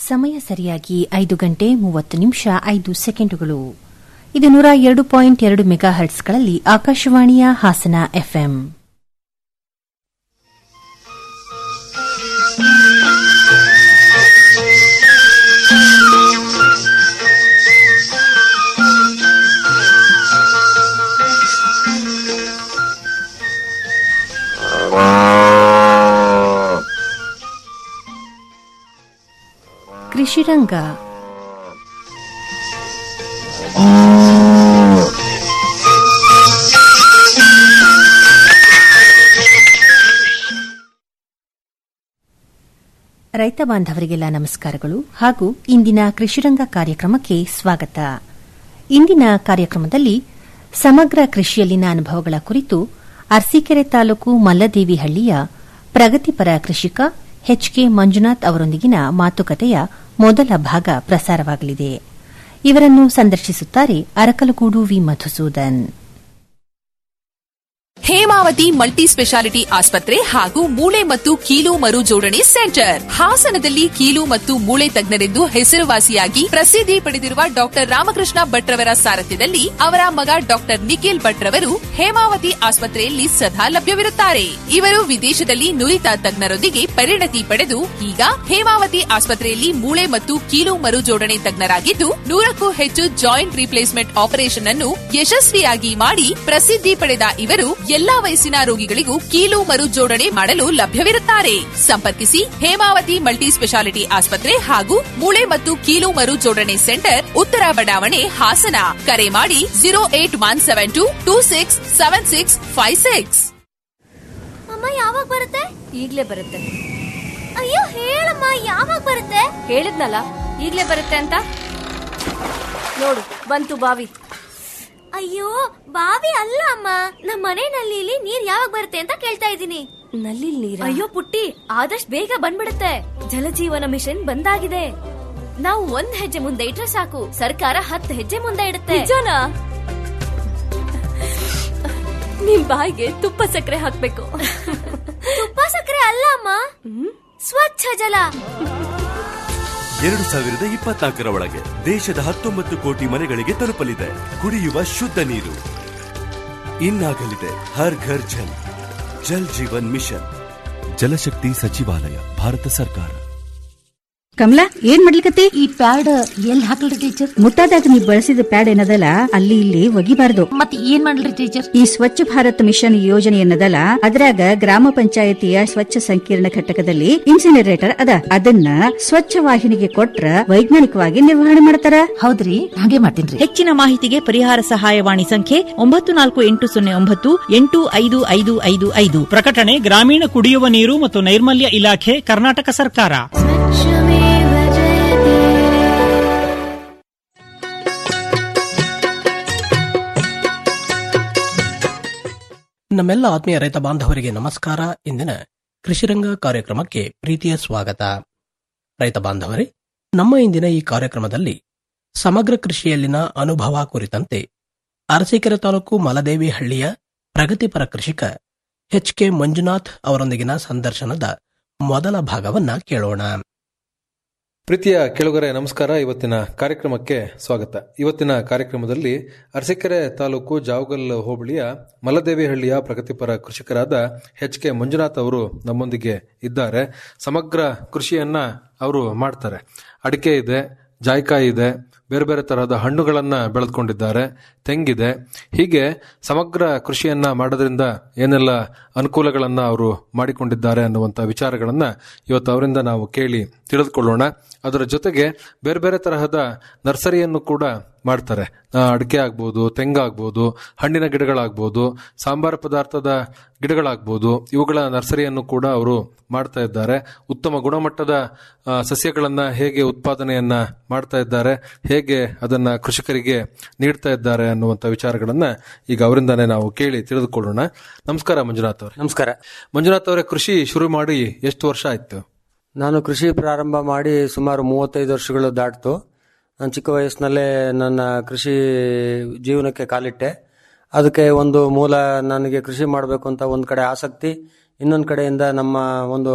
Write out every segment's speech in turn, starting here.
ಸಮಯ ಸರಿಯಾಗಿ ಐದು ಗಂಟೆ ಮೂವತ್ತು ನಿಮಿಷ ಐದು ಸೆಕೆಂಡುಗಳು ಇದು ನೂರ ಎರಡು ಪಾಯಿಂಟ್ ಎರಡು ಮೆಗಾ ಹರ್ಟ್ಸ್ಗಳಲ್ಲಿ ಆಕಾಶವಾಣಿಯ ಹಾಸನ ಎಫ್ಎಂ ಕೃಷಿರಂಗ ರೈತ ಬಾಂಧವರಿಗೆಲ್ಲ ನಮಸ್ಕಾರಗಳು ಹಾಗೂ ಇಂದಿನ ಕೃಷಿರಂಗ ಕಾರ್ಯಕ್ರಮಕ್ಕೆ ಸ್ವಾಗತ ಇಂದಿನ ಕಾರ್ಯಕ್ರಮದಲ್ಲಿ ಸಮಗ್ರ ಕೃಷಿಯಲ್ಲಿನ ಅನುಭವಗಳ ಕುರಿತು ಅರಸೀಕೆರೆ ತಾಲೂಕು ಮಲ್ಲದೇವಿಹಳ್ಳಿಯ ಪ್ರಗತಿಪರ ಕೃಷಿಕ ಎಚ್ಕೆ ಮಂಜುನಾಥ್ ಅವರೊಂದಿಗಿನ ಮಾತುಕತೆಯ ಮೊದಲ ಭಾಗ ಪ್ರಸಾರವಾಗಲಿದೆ ಇವರನ್ನು ಸಂದರ್ಶಿಸುತ್ತಾರೆ Arakalagudu V Madhusudan Hemavathi multi speciality ಆಸ್ಪತ್ರೆ ಹಾಗೂ ಮೂಳೆ ಮತ್ತು ಕೀಲು ಮರು ಜೋಡಣೆ ಸೆಂಟರ್ ಹಾಸನದಲ್ಲಿ ಕೀಲು ಮತ್ತು ಮೂಳೆ ತಜ್ಞರೆಂದು ಹೆಸರುವಾಸಿಯಾಗಿ ಪ್ರಸಿದ್ಧಿ ಪಡೆದಿರುವ ಡಾಕ್ಟರ್ ರಾಮಕೃಷ್ಣ ಭಟ್ರವರ ಸಾರಥ್ಯದಲ್ಲಿ ಅವರ ಮಗ ಡಾಕ್ಟರ್ ನಿಖಿಲ್ ಭಟ್ರವರು ಹೇಮಾವತಿ ಆಸ್ಪತ್ರೆಯಲ್ಲಿ ಸದಾ ಲಭ್ಯವಿರುತ್ತಾರೆ ಇವರು ವಿದೇಶದಲ್ಲಿ ನುರಿತ ತಜ್ಞರೊಂದಿಗೆ ಪರಿಣತಿ ಪಡೆದು ಈಗ ಹೇಮಾವತಿ ಆಸ್ಪತ್ರೆಯಲ್ಲಿ ಮೂಳೆ ಮತ್ತು ಕೀಲು ಮರು ಜೋಡಣೆ ತಜ್ಞರಾಗಿದ್ದು ನೂರಕ್ಕೂ ಹೆಚ್ಚು ಜಾಯಿಂಟ್ ರಿಪ್ಲೇಸ್ಮೆಂಟ್ ಆಪರೇಷನ್ ಅನ್ನು ಯಶಸ್ವಿಯಾಗಿ ಮಾಡಿ ಪ್ರಸಿದ್ಧಿ ಪಡೆದ ಇವರು ಎಲ್ಲಾ ವಯಸ್ಸಿನ ರೋಗಿಗಳಿಗೂ ಕೀಲು ಮರು ಜೋಡಣೆ ಮಾಡಲು ಲಭ್ಯವಿರುತ್ತಾರೆ ಸಂಪರ್ಕಿಸಿ ಹೇಮಾವತಿ ಮಲ್ಟಿ ಸ್ಪೆಷಾಲಿಟಿ ಆಸ್ಪತ್ರೆ ಹಾಗೂ ಮೂಳೆ ಮತ್ತು ಕೀಲು ಮರು ಜೋಡಣೆ ಸೆಂಟರ್ ಉತ್ತರ ಬಡಾವಣೆ ಹಾಸನ ಕರೆ ಮಾಡಿ zero eight one seven two two six seven six five six ಅಮ್ಮ ಯಾವಾಗ ಬರುತ್ತೆ ಈಗ್ಲೇ ಬರುತ್ತೆ ಅಯ್ಯೋ ಹೇಳಮ್ಮ ಯಾವಾಗ ಬರುತ್ತೆ ಹೇಳಿದ್ನಲ್ಲ ಈಗ್ಲೇ ಬರುತ್ತೆ ಅಂತ ನೋಡು ಬಂತು ಬಾವಿ ಅಯ್ಯೋ ಬಾವಿ ಅಲ್ಲ ಅಮ್ಮ ನಮ್ಮ ಮನೆ ನಲ್ಲಿಲಿ ನೀರ್ ಯಾವಾಗ ಬರುತ್ತೆ ಅಂತ ಕೇಳ್ತಾ ಇದ್ದೀನಿ ನಲ್ಲಿ ನೀರ ಅಯ್ಯೋ ಪುಟ್ಟಿ ಆದಷ್ಟು ಬೇಗ ಬಂದ್ಬಿಡುತ್ತೆ ಜಲಜೀವನ ಮಿಷನ್ ಬಂದಾಗಿದೆ ನಾವು ಒಂದ್ ಹೆಜ್ಜೆ ಮುಂದೆ ಇಟ್ರೆ ಸಾಕು ಸರ್ಕಾರ ಹತ್ತು ಹೆಜ್ಜೆ ಮುಂದೆ ಇಡುತ್ತೆ ನಿಜನಾ ನಿಮ್ ಬಾಯಿಗೆ ತುಪ್ಪ ಸಕ್ಕರೆ ಹಾಕ್ಬೇಕು ತುಪ್ಪ ಸಕ್ಕರೆ ಅಲ್ಲ ಅಮ್ಮ ಸ್ವಚ್ಛ ಜಲ ಎರಡು ಸಾವಿರದ ಇಪ್ಪತ್ನಾಲ್ಕರ ಒಳಗೆ ದೇಶದ ಹತ್ತೊಂಬತ್ತು ಕೋಟಿ ಮನೆಗಳಿಗೆ ತಲುಪಲಿದೆ ಕುಡಿಯುವ ಶುದ್ಧ ನೀರು ಇನ್ನಾಗಲಿದೆ ಹರ್ ಘರ್ ಜಲ್ ಜಲ್ ಜೀವನ್ ಮಿಷನ್ ಜಲಶಕ್ತಿ ಸಚಿವಾಲಯ ಭಾರತ ಸರ್ಕಾರ ಕಮಲಾ ಏನ್ ಮಾಡ್ಲಿಕತ್ತಿ ಈ ಪ್ಯಾಡ್ ಎಲ್ಲಿ ಹಾಕಲ್ರಿ ಟೀಚರ್ ಮುಟ್ಟಾದಾಗ ನೀ ಬಳಸಿದ ಪ್ಯಾಡ್ ಏನದಲ್ಲ ಅಲ್ಲಿ ಇಲ್ಲಿ ಒಗಿಬಾರ್ದು ಮತ್ ಏನ್ ಮಾಡ್ಲಿ ಟೀಚರ್ ಈ ಸ್ವಚ್ಛ ಭಾರತ್ ಮಿಷನ್ ಯೋಜನೆ ಏನದಲ್ಲ ಅದ್ರಾಗ ಗ್ರಾಮ ಪಂಚಾಯತಿಯ ಸ್ವಚ್ಛ ಸಂಕೀರ್ಣ ಘಟಕದಲ್ಲಿ ಇನ್ಸಿನರೇಟರ್ ಅದ ಅದನ್ನ ಸ್ವಚ್ಛ ವಾಹಿನಿಗೆ ಕೊಟ್ರ ವೈಜ್ಞಾನಿಕವಾಗಿ ನಿರ್ವಹಣೆ ಮಾಡ್ತಾರ ಹೌದ್ರಿ ಹಾಗೆ ಮಾಡ್ತೀನ್ರಿ ಹೆಚ್ಚಿನ ಮಾಹಿತಿಗೆ ಪರಿಹಾರ ಸಹಾಯವಾಣಿ ಸಂಖ್ಯೆ ಒಂಬತ್ತು ನಾಲ್ಕು ಎಂಟು ಸೊನ್ನೆ ಒಂಬತ್ತು ಎಂಟು ಐದು ಐದು ಐದು ಐದು ಪ್ರಕಟಣೆ ಗ್ರಾಮೀಣ ಕುಡಿಯುವ ನೀರು ಮತ್ತು ನೈರ್ಮಲ್ಯ ಇಲಾಖೆ ಕರ್ನಾಟಕ ಸರ್ಕಾರ ನಮ್ಮೆಲ್ಲ ಆತ್ಮೀಯ ರೈತ ಬಾಂಧವರಿಗೆ ನಮಸ್ಕಾರ ಇಂದಿನ ಕೃಷಿರಂಗ ಕಾರ್ಯಕ್ರಮಕ್ಕೆ ಪ್ರೀತಿಯ ಸ್ವಾಗತ ರೈತ ಬಾಂಧವರೇ ನಮ್ಮ ಇಂದಿನ ಈ ಕಾರ್ಯಕ್ರಮದಲ್ಲಿ ಸಮಗ್ರ ಕೃಷಿಯಲ್ಲಿನ ಅನುಭವ ಕುರಿತಂತೆ ಅರಸೀಕೆರೆ ತಾಲೂಕು ಮಲದೇವಿ ಹಳ್ಳಿಯ ಪ್ರಗತಿಪರ ಕೃಷಿಕ ಎಚ್ ಕೆ ಮಂಜುನಾಥ್ ಅವರೊಂದಿಗಿನ ಸಂದರ್ಶನದ ಮೊದಲ ಭಾಗವನ್ನ ಕೇಳೋಣ ಪ್ರೀತಿಯ ಕೆಳಗರೆ ನಮಸ್ಕಾರ ಇವತ್ತಿನ ಕಾರ್ಯಕ್ರಮಕ್ಕೆ ಸ್ವಾಗತ ಇವತ್ತಿನ ಕಾರ್ಯಕ್ರಮದಲ್ಲಿ ಅರಸೀಕೆರೆ ತಾಲೂಕು ಜಾವಗಲ್ ಹೋಬಳಿಯ ಮಲದೇವಿಹಳ್ಳಿಯ ಪ್ರಗತಿಪರ ಕೃಷಿಕರಾದ ಎಚ್ ಕೆ ಮಂಜುನಾಥ್ ಅವರು ನಮ್ಮೊಂದಿಗೆ ಇದ್ದಾರೆ ಸಮಗ್ರ ಕೃಷಿಯನ್ನ ಅವರು ಮಾಡ್ತಾರೆ ಅಡಿಕೆ ಇದೆ ಜಾಯ್ಕಾಯಿ ಇದೆ ಬೇರೆ ಬೇರೆ ತರಹದ ಹಣ್ಣುಗಳನ್ನ ಬೆಳೆದುಕೊಂಡಿದ್ದಾರೆ ತೆಂಗಿದೆ ಹೀಗೆ ಸಮಗ್ರ ಕೃಷಿಯನ್ನ ಮಾಡೋದ್ರಿಂದ ಏನೆಲ್ಲ ಅನುಕೂಲಗಳನ್ನ ಅವರು ಮಾಡಿಕೊಂಡಿದ್ದಾರೆ ಅನ್ನುವಂಥ ವಿಚಾರಗಳನ್ನ ಇವತ್ತು ಅವರಿಂದ ನಾವು ಕೇಳಿ ತಿಳಿದುಕೊಳ್ಳೋಣ ಅದರ ಜೊತೆಗೆ ಬೇರೆ ಬೇರೆ ತರಹದ ನರ್ಸರಿಯನ್ನು ಕೂಡ ಮಾಡ್ತಾರೆ ಆ, ಅಡಿಕೆ ಆಗ್ಬೋದು ತೆಂಗಾಗ್ಬೋದು ಹಣ್ಣಿನ ಗಿಡಗಳಾಗ್ಬೋದು ಸಾಂಬಾರ ಪದಾರ್ಥದ ಗಿಡಗಳಾಗ್ಬೋದು ಇವುಗಳ ನರ್ಸರಿಯನ್ನು ಕೂಡ ಅವರು ಮಾಡ್ತಾ ಇದ್ದಾರೆ ಉತ್ತಮ ಗುಣಮಟ್ಟದ ಆ, ಸಸ್ಯಗಳನ್ನ ಹೇಗೆ ಉತ್ಪಾದನೆಯನ್ನ ಮಾಡ್ತಾ ಇದ್ದಾರೆ ಹೇಗೆ ಅದನ್ನ ಕೃಷಿಕರಿಗೆ ನೀಡ್ತಾ ಇದ್ದಾರೆ ಅನ್ನುವಂಥ ವಿಚಾರಗಳನ್ನ ಈಗ ಅವರಿಂದಾನೇ ನಾವು ಕೇಳಿ ತಿಳಿದುಕೊಳ್ಳೋಣ ನಮಸ್ಕಾರ ಮಂಜುನಾಥ್ ಅವರೇ ನಮಸ್ಕಾರ ಮಂಜುನಾಥ್ ಅವರೇ ಕೃಷಿ ಶುರು ಮಾಡಿ ಎಷ್ಟು ವರ್ಷ ಆಯ್ತು ನಾನು ಕೃಷಿ ಪ್ರಾರಂಭ ಮಾಡಿ ಸುಮಾರು ಮೂವತ್ತೈದು ವರ್ಷಗಳು ದಾಟ್ತು ನಾನು ಚಿಕ್ಕ ವಯಸ್ಸಿನಲ್ಲೇ ನನ್ನ ಕೃಷಿ ಜೀವನಕ್ಕೆ ಕಾಲಿಟ್ಟೆ ಅದಕ್ಕೆ ಒಂದು ಮೂಲ ನನಗೆ ಕೃಷಿ ಮಾಡಬೇಕು ಅಂತ ಒಂದು ಕಡೆ ಆಸಕ್ತಿ ಇನ್ನೊಂದು ಕಡೆಯಿಂದ ನಮ್ಮ ಒಂದು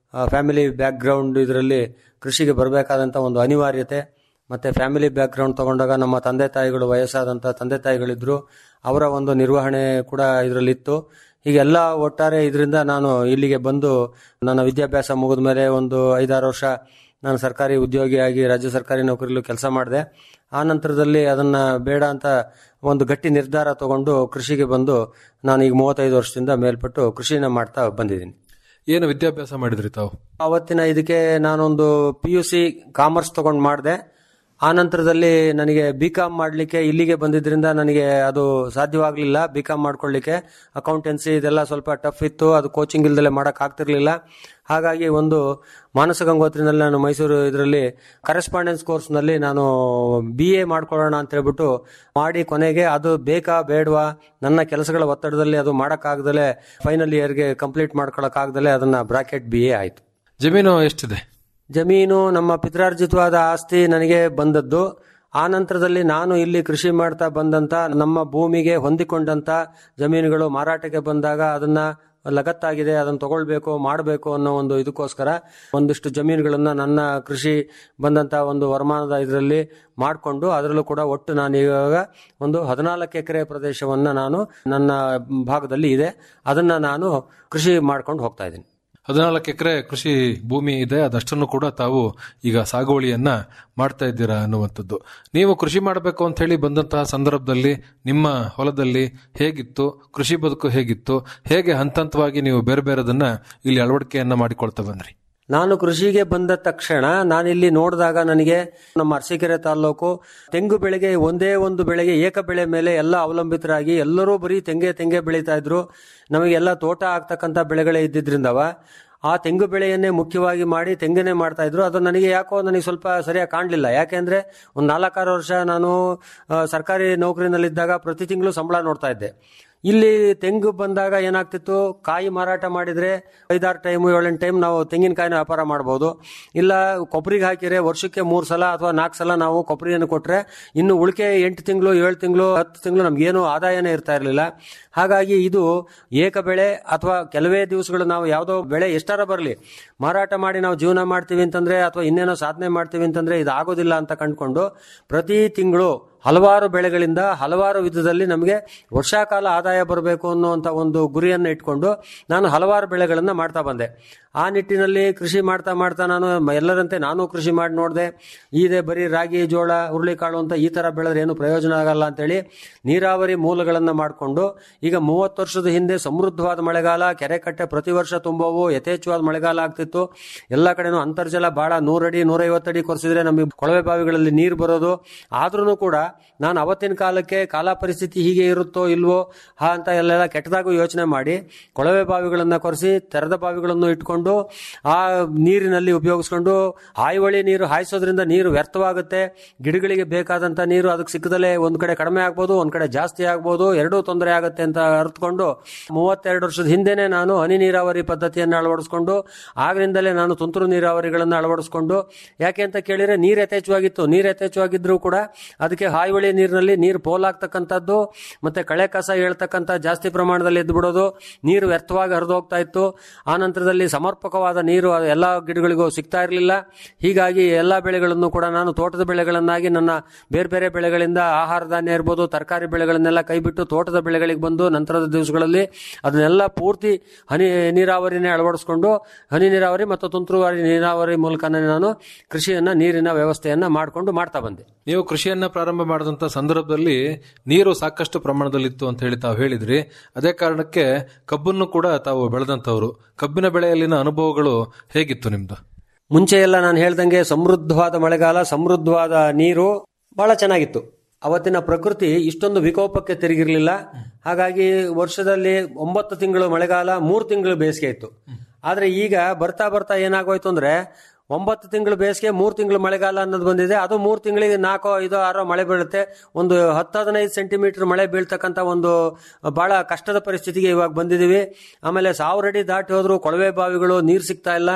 ಫ್ಯಾಮಿಲಿ ಬ್ಯಾಕ್ಗ್ರೌಂಡ್ ಇದರಲ್ಲಿ ಕೃಷಿಗೆ ಬರಬೇಕಾದಂಥ ಒಂದು ಅನಿವಾರ್ಯತೆ ಮತ್ತೆ ಫ್ಯಾಮಿಲಿ ಬ್ಯಾಕ್ಗ್ರೌಂಡ್ ತಗೊಂಡಾಗ ನಮ್ಮ ತಂದೆ ತಾಯಿಗಳು ವಯಸ್ಸಾದಂಥ ತಂದೆ ತಾಯಿಗಳಿದ್ರು ಅವರ ಒಂದು ನಿರ್ವಹಣೆ ಕೂಡ ಇದರಲ್ಲಿತ್ತು ಹೀಗೆಲ್ಲ ಒಟ್ಟಾರೆ ಇದರಿಂದ ನಾನು ಇಲ್ಲಿಗೆ ಬಂದು ನನ್ನ ವಿದ್ಯಾಭ್ಯಾಸ ಮುಗಿದ ಮೇಲೆ ಒಂದು ಐದಾರು ವರ್ಷ ನಾನು ಸರ್ಕಾರಿ ಉದ್ಯೋಗಿಯಾಗಿ ರಾಜ್ಯ ಸರ್ಕಾರಿ ನೌಕರಿಲೂ ಕೆಲಸ ಮಾಡಿದೆ ಆ ನಂತರದಲ್ಲಿ ಅದನ್ನ ಬೇಡ ಅಂತ ಒಂದು ಗಟ್ಟಿ ನಿರ್ಧಾರ ತಗೊಂಡು ಕೃಷಿಗೆ ಬಂದು ನಾನು ಈಗ ಮೂವತ್ತೈದು ವರ್ಷದಿಂದ ಮೇಲ್ಪಟ್ಟು ಕೃಷಿನ ಮಾಡ್ತಾ ಬಂದಿದ್ದೀನಿ ಏನು ವಿದ್ಯಾಭ್ಯಾಸ ಮಾಡಿದ್ರಿ ತಾವು ಅವತ್ತಿನ ಇದಕ್ಕೆ ನಾನೊಂದು ಪಿ ಯು ಸಿ ಕಾಮರ್ಸ್ ತಗೊಂಡು ಮಾಡಿದೆ ಆ ನಂತರದಲ್ಲಿ ನನಗೆ ಬಿ ಕಾಮ್ ಮಾಡಲಿಕ್ಕೆ ಇಲ್ಲಿಗೆ ಬಂದಿದ್ರಿಂದ ನನಗೆ ಅದು ಸಾಧ್ಯವಾಗಲಿಲ್ಲ ಬಿ ಕಾಮ್ ಮಾಡ್ಕೊಳ್ಳಿಕ್ಕೆ ಅಕೌಂಟೆನ್ಸಿ ಇದೆಲ್ಲ ಸ್ವಲ್ಪ ಟಫ್ ಇತ್ತು ಅದು ಕೋಚಿಂಗ್ ಇಲ್ದಲೆ ಮಾಡಕ್ ಆಗ್ತಿರ್ಲಿಲ್ಲ ಹಾಗಾಗಿ ಒಂದು ಮಾನಸ ಗಂಗೋತ್ರಿನಲ್ಲಿ ನಾನು ಮೈಸೂರು ಇದರಲ್ಲಿ ಕರೆಸ್ಪಾಂಡೆನ್ಸ್ ಕೋರ್ಸ್ನಲ್ಲಿ ನಾನು ಬಿ ಎ ಮಾಡ್ಕೊಳ್ಳೋಣ ಅಂತ ಹೇಳ್ಬಿಟ್ಟು ಮಾಡಿ ಕೊನೆಗೆ ಅದು ಬೇಕಾ ಬೇಡವಾ ನನ್ನ ಕೆಲಸಗಳ ಒತ್ತಡದಲ್ಲಿ ಅದು ಮಾಡೋಕ್ಕಾಗ್ದಲೆ ಫೈನಲ್ ಇಯರ್ಗೆ ಕಂಪ್ಲೀಟ್ ಮಾಡ್ಕೊಳಕ್ಕಾಗ್ದಲೆ ಅದನ್ನ ಬ್ರಾಕೆಟ್ ಬಿ ಎ ಆಯಿತು ಜಮೀನು ಎಷ್ಟಿದೆ ಜಮೀನು ನಮ್ಮ ಪಿತ್ರಾರ್ಜಿತವಾದ ಆಸ್ತಿ ನನಗೆ ಬಂದದ್ದು ಆ ನಂತರದಲ್ಲಿ ನಾನು ಇಲ್ಲಿ ಕೃಷಿ ಮಾಡ್ತಾ ಬಂದಂತ ನಮ್ಮ ಭೂಮಿಗೆ ಹೊಂದಿಕೊಂಡಂತ ಜಮೀನುಗಳು ಮಾರಾಟಕ್ಕೆ ಬಂದಾಗ ಅದನ್ನ ಲಗತ್ತಾಗಿದೆ ಅದನ್ನ ತಗೊಳ್ಬೇಕು ಮಾಡಬೇಕು ಅನ್ನೋ ಒಂದು ಇದಕ್ಕೋಸ್ಕರ ಒಂದಿಷ್ಟು ಜಮೀನುಗಳನ್ನ ನನ್ನ ಕೃಷಿ ಬಂದಂತ ಒಂದು ವರಮಾನದ ಇದರಲ್ಲಿ ಮಾಡಿಕೊಂಡು ಅದರಲ್ಲೂ ಕೂಡ ಒಟ್ಟು ನಾನು ಇವಾಗ ಒಂದು ಹದಿನಾಲ್ಕು ಎಕರೆ ಪ್ರದೇಶವನ್ನ ನಾನು ನನ್ನ ಭಾಗದಲ್ಲಿ ಇದೆ ಅದನ್ನ ನಾನು ಕೃಷಿ ಮಾಡ್ಕೊಂಡು ಹೋಗ್ತಾ ಇದ್ದೀನಿ ಹದಿನಾಲ್ಕು ಎಕರೆ ಕೃಷಿ ಭೂಮಿ ಇದೆ ಅದಷ್ಟನ್ನು ಕೂಡ ತಾವು ಈಗ ಸಾಗುವಳಿಯನ್ನ ಮಾಡ್ತಾ ಇದ್ದೀರಾ ಅನ್ನುವಂಥದ್ದು ನೀವು ಕೃಷಿ ಮಾಡಬೇಕು ಅಂತ ಹೇಳಿ ಬಂದಂತಹ ಸಂದರ್ಭದಲ್ಲಿ ನಿಮ್ಮ ಹೊಲದಲ್ಲಿ ಹೇಗಿತ್ತು ಕೃಷಿ ಬದುಕು ಹೇಗಿತ್ತು ಹೇಗೆ ಹಂತ ಹಂತವಾಗಿ ನೀವು ಬೇರೆ ಬೇರೆದನ್ನ ಇಲ್ಲಿ ಅಳವಡಿಕೆಯನ್ನ ಮಾಡಿಕೊಳ್ತಾ ಬಂದ್ರಿ ನಾನು ಕೃಷಿಗೆ ಬಂದ ತಕ್ಷಣ ನಾನಿಲ್ಲಿ ನೋಡಿದಾಗ ನನಗೆ ನಮ್ಮ ಅರಸೀಕೆರೆ ತಾಲೂಕು ತೆಂಗು ಬೆಳೆಗೆ ಒಂದೇ ಒಂದು ಬೆಳೆಗೆ ಏಕ ಬೆಳೆ ಮೇಲೆ ಎಲ್ಲ ಅವಲಂಬಿತರಾಗಿ ಎಲ್ಲರೂ ಬರೀ ತೆಂಗೆ ತೆಂಗೆ ಬೆಳೀತಾ ಇದ್ರು ನಮಗೆಲ್ಲ ತೋಟ ಆಗ್ತಕ್ಕಂಥ ಬೆಳೆಗಳೇ ಇದ್ದಿದ್ರಿಂದವ ಆ ತೆಂಗು ಬೆಳೆಯನ್ನೇ ಮುಖ್ಯವಾಗಿ ಮಾಡಿ ತೆಂಗನ್ನೇ ಮಾಡ್ತಾ ಇದ್ರು ಅದು ನನಗೆ ಯಾಕೋ ನನಗೆ ಸ್ವಲ್ಪ ಸರಿಯಾಗಿ ಕಾಣಲಿಲ್ಲ ಯಾಕೆಂದ್ರೆ ಒಂದು ನಾಲ್ಕಾರು ವರ್ಷ ನಾನು ಆ, ಸರ್ಕಾರಿ ನೌಕರಿನಲ್ಲಿದ್ದಾಗ ಪ್ರತಿ ತಿಂಗಳು ಸಂಬಳ ನೋಡ್ತಾ ಇದ್ದೆ ಇಲ್ಲಿ ತೆಂಗು ಬಂದಾಗ ಏನಾಗ್ತಿತ್ತು ಕಾಯಿ ಮಾರಾಟ ಮಾಡಿದ್ರೆ ಐದಾರು ಟೈಮ್ ಏಳೆಂಟು ಟೈಮ್ ನಾವು ತೆಂಗಿನಕಾಯಿನ ವ್ಯಾಪಾರ ಮಾಡ್ಬೋದು ಇಲ್ಲ ಕೊಬ್ಬರಿಗೆ ಹಾಕಿದ್ರೆ ವರ್ಷಕ್ಕೆ ಮೂರು ಸಲ ಅಥವಾ ನಾಲ್ಕು ಸಲ ನಾವು ಕೊಬ್ಬರಿಯನ್ನು ಕೊಟ್ರೆ ಇನ್ನು ಉಳಿಕೆ ಎಂಟು ತಿಂಗಳು ಏಳು ತಿಂಗಳು ಹತ್ತು ತಿಂಗಳು ನಮ್ಗೇನು ಆದಾಯನೇ ಇರ್ತಾ ಇರಲಿಲ್ಲ ಹಾಗಾಗಿ ಇದು ಏಕ ಬೆಳೆ ಅಥವಾ ಕೆಲವೇ ದಿವಸಗಳು ನಾವು ಯಾವುದೋ ಬೆಳೆ ಎಷ್ಟಾರ ಬರಲಿ ಮಾರಾಟ ಮಾಡಿ ನಾವು ಜೀವನ ಮಾಡ್ತೀವಿ ಅಂತಂದ್ರೆ ಅಥವಾ ಇನ್ನೇನೋ ಸಾಧನೆ ಮಾಡ್ತೀವಿ ಅಂತಂದ್ರೆ ಇದು ಆಗೋದಿಲ್ಲ ಅಂತ ಕಂಡುಕೊಂಡು ಪ್ರತಿ ತಿಂಗಳು ಹಲವಾರು ಬೆಳೆಗಳಿಂದ ಹಲವಾರು ವಿಧದಲ್ಲಿ ನಮಗೆ ವರ್ಷಾಕಾಲ ಆದಾಯ ಬರಬೇಕು ಅನ್ನುವಂಥ ಒಂದು ಗುರಿಯನ್ನು ಇಟ್ಕೊಂಡು ನಾನು ಹಲವಾರು ಬೆಳೆಗಳನ್ನು ಮಾಡ್ತಾ ಬಂದೆ ಆ ನಿಟ್ಟಿನಲ್ಲಿ ಕೃಷಿ ಮಾಡ್ತಾ ಮಾಡ್ತಾ ನಾನು ಮ- ಎಲ್ಲರಂತೆ ನಾನು ಕೃಷಿ ಮಾಡಿ ನೋಡಿದೆ ಇದೆ ಬರೀ ರಾಗಿ ಜೋಳ ಹುರುಳಿಕಾಳು ಅಂತ ಈ ಥರ ಬೆಳೆದ್ರೆ ಏನು ಪ್ರಯೋಜನ ಆಗಲ್ಲ ಅಂತೇಳಿ ನೀರಾವರಿ ಮೂಲಗಳನ್ನು ಮಾಡಿಕೊಂಡು ಈಗ ಮೂವತ್ತು ವರ್ಷದ ಹಿಂದೆ ಸಮೃದ್ಧವಾದ ಮಳೆಗಾಲ ಕೆರೆ ಕಟ್ಟೆ ಪ್ರತಿ ವರ್ಷ ತುಂಬವು ಯಥೇಚ್ಛವಾದ ಮಳೆಗಾಲ ಆಗ್ತಿತ್ತು ಎಲ್ಲ ಕಡೆನೂ ಅಂತರ್ಜಲ ಬಹಳ ನೂರಡಿ ನೂರೈವತ್ತಡಿ ಕೊರೆಸಿದ್ರೆ ನಮಗೆ ಕೊಳವೆ ಬಾವಿಗಳಲ್ಲಿ ನೀರು ಬರೋದು ಆದ್ರೂ ಕೂಡ ನಾನು ಅವತ್ತಿನ ಕಾಲಕ್ಕೆ ಕಾಲ ಪರಿಸ್ಥಿತಿ ಹೀಗೆ ಇರುತ್ತೋ ಇಲ್ವೋ ಹಾ ಅಂತ ಎಲ್ಲ ಕೆಟ್ಟದಾಗೂ ಯೋಚನೆ ಮಾಡಿ ಕೊಳವೆ ಬಾವಿಗಳನ್ನ ಕೊರೆಸಿ ತೆರೆದ ಬಾವಿಗಳನ್ನು ಇಟ್ಕೊಂಡು ಆ ನೀರಿನಲ್ಲಿ ಉಪಯೋಗಿಸ್ಕೊಂಡು ಹಾಯಿವಳಿ ನೀರು ಹಾಯಿಸೋದ್ರಿಂದ ನೀರು ವ್ಯರ್ಥವಾಗುತ್ತೆ ಗಿಡಗಳಿಗೆ ಬೇಕಾದಂತ ನೀರು ಅದಕ್ಕೆ ಸಿಕ್ಕದಲ್ಲೇ ಒಂದ್ ಕಡೆ ಕಡಿಮೆ ಆಗ್ಬೋದು ಒಂದ್ ಕಡೆ ಜಾಸ್ತಿ ಆಗ್ಬೋದು ಎರಡೂ ತೊಂದರೆ ಆಗುತ್ತೆ ಅಂತ ಅರ್ಥಕೊಂಡು ಮೂವತ್ತೆರಡು ವರ್ಷದ ಹಿಂದೆನೆ ನಾನು ಹನಿ ನೀರಾವರಿ ಪದ್ಧತಿಯನ್ನು ಅಳವಡಿಸ್ಕೊಂಡು ಆಗಲಿಂದಲೇ ನಾನು ತುಂತುರು ನೀರಾವರಿಗಳನ್ನು ಅಳವಡಿಸ್ಕೊಂಡು ಯಾಕೆ ಅಂತ ಕೇಳಿದ್ರೆ ನೀರು ಯಥೇಚ್ಛವಾಗಿತ್ತು ನೀರು ಯಥೇಚ್ಛವಾಗಿದ್ರು ಕೂಡ ಅದಕ್ಕೆ ಹಾಯಿವಳಿ ನೀರಿನಲ್ಲಿ ನೀರು ಪೋಲಾಗ್ತಕ್ಕಂಥದ್ದು ಮತ್ತೆ ಕಳೆ ಕಸ ಹೇಳ್ತಕ್ಕಂಥ ಜಾಸ್ತಿ ಪ್ರಮಾಣದಲ್ಲಿ ಎದ್ದು ಬಿಡೋದು ನೀರು ವ್ಯರ್ಥವಾಗಿ ಹರಿದು ಹೋಗ್ತಾ ಇತ್ತು ಆ ನಂತರದಲ್ಲಿ ಸಮರ್ಪಕವಾದ ನೀರು ಅದು ಎಲ್ಲ ಗಿಡಗಳಿಗೂ ಸಿಗ್ತಾ ಇರಲಿಲ್ಲ ಹೀಗಾಗಿ ಎಲ್ಲ ಬೆಳೆಗಳನ್ನು ಕೂಡ ನಾನು ತೋಟದ ಬೆಳೆಗಳನ್ನಾಗಿ ನನ್ನ ಬೇರೆ ಬೇರೆ ಬೆಳೆಗಳಿಂದ ಆಹಾರ ಧಾನ್ಯ ಇರ್ಬೋದು ತರಕಾರಿ ಬೆಳೆಗಳನ್ನೆಲ್ಲ ಕೈಬಿಟ್ಟು ತೋಟದ ಬೆಳೆಗಳಿಗೆ ಬಂದು ನಂತರದ ದಿವಸಗಳಲ್ಲಿ ಅದನ್ನೆಲ್ಲ ಪೂರ್ತಿ ಹನಿ ನೀರಾವರಿನೇ ಅಳವಡಿಸ್ಕೊಂಡು ಹನಿ ನೀರಾವರಿ ಮತ್ತು ತುಂತುರು ನೀರಾವರಿ ಮೂಲಕನೇ ನಾನು ಕೃಷಿಯನ್ನ ನೀರಿನ ವ್ಯವಸ್ಥೆಯನ್ನ ಮಾಡಿಕೊಂಡು ಮಾಡ್ತಾ ಬಂದೆ ನೀವು ಕೃಷಿಯನ್ನ ಪ್ರಾರಂಭ ಮಾಡಿದಂತ ಸಂದರ್ಭದಲ್ಲಿ ನೀರು ಸಾಕಷ್ಟು ಪ್ರಮಾಣದಲ್ಲಿತ್ತು ಅಂತ ಹೇಳಿ ತಾವು ಹೇಳಿದ್ರಿ ಅದೇ ಕಾರಣಕ್ಕೆ ಕಬ್ಬನ್ನು ಕೂಡ ತಾವು ಬೆಳೆದಂತವರು ಕಬ್ಬಿನ ಬೆಳೆಯಲ್ಲಿನ ಅನುಭವಗಳು ಹೇಗಿತ್ತು ನಿಮ್ದು ಮುಂಚೆ ಎಲ್ಲ ನಾನು ಹೇಳ್ದಂಗೆ ಸಮೃದ್ಧವಾದ ಮಳೆಗಾಲ ಸಮೃದ್ಧವಾದ ನೀರು ಬಹಳ ಚೆನ್ನಾಗಿತ್ತು ಅವತ್ತಿನ ಪ್ರಕೃತಿ ಇಷ್ಟೊಂದು ವಿಕೋಪಕ್ಕೆ ತಿರುಗಿರ್ಲಿಲ್ಲ ಹಾಗಾಗಿ ವರ್ಷದಲ್ಲಿ ಒಂಬತ್ತು ತಿಂಗಳು ಮಳೆಗಾಲ ಮೂರು ತಿಂಗಳು ಬೇಸಿಗೆ ಇತ್ತು ಆದ್ರೆ ಈಗ ಬರ್ತಾ ಬರ್ತಾ ಏನಾಗೋಯ್ತು ಅಂದ್ರೆ ಒಂಬತ್ತು ತಿಂಗಳು ಬೇಸಿಗೆ ಮೂರು ತಿಂಗಳು ಮಳೆಗಾಲ ಅನ್ನೋದು ಬಂದಿದೆ ಅದು ಮೂರು ತಿಂಗಳಿಗೆ ನಾಲ್ಕೋ ಐದೋ ಆರೋ ಮಳೆ ಬೀಳುತ್ತೆ ಒಂದು ಹತ್ತು ಹದಿನೈದು ಸೆಂಟಿಮೀಟರ್ ಮಳೆ ಬೀಳ್ತಕ್ಕಂಥ ಒಂದು ಬಹಳ ಕಷ್ಟದ ಪರಿಸ್ಥಿತಿಗೆ ಇವಾಗ ಬಂದಿದ್ದೀವಿ ಆಮೇಲೆ ಸಾವಿರ ಅಡಿ ದಾಟಿ ಹೋದ್ರು ಕೊಳವೆ ಬಾವಿಗಳು ನೀರು ಸಿಗ್ತಾ ಇಲ್ಲ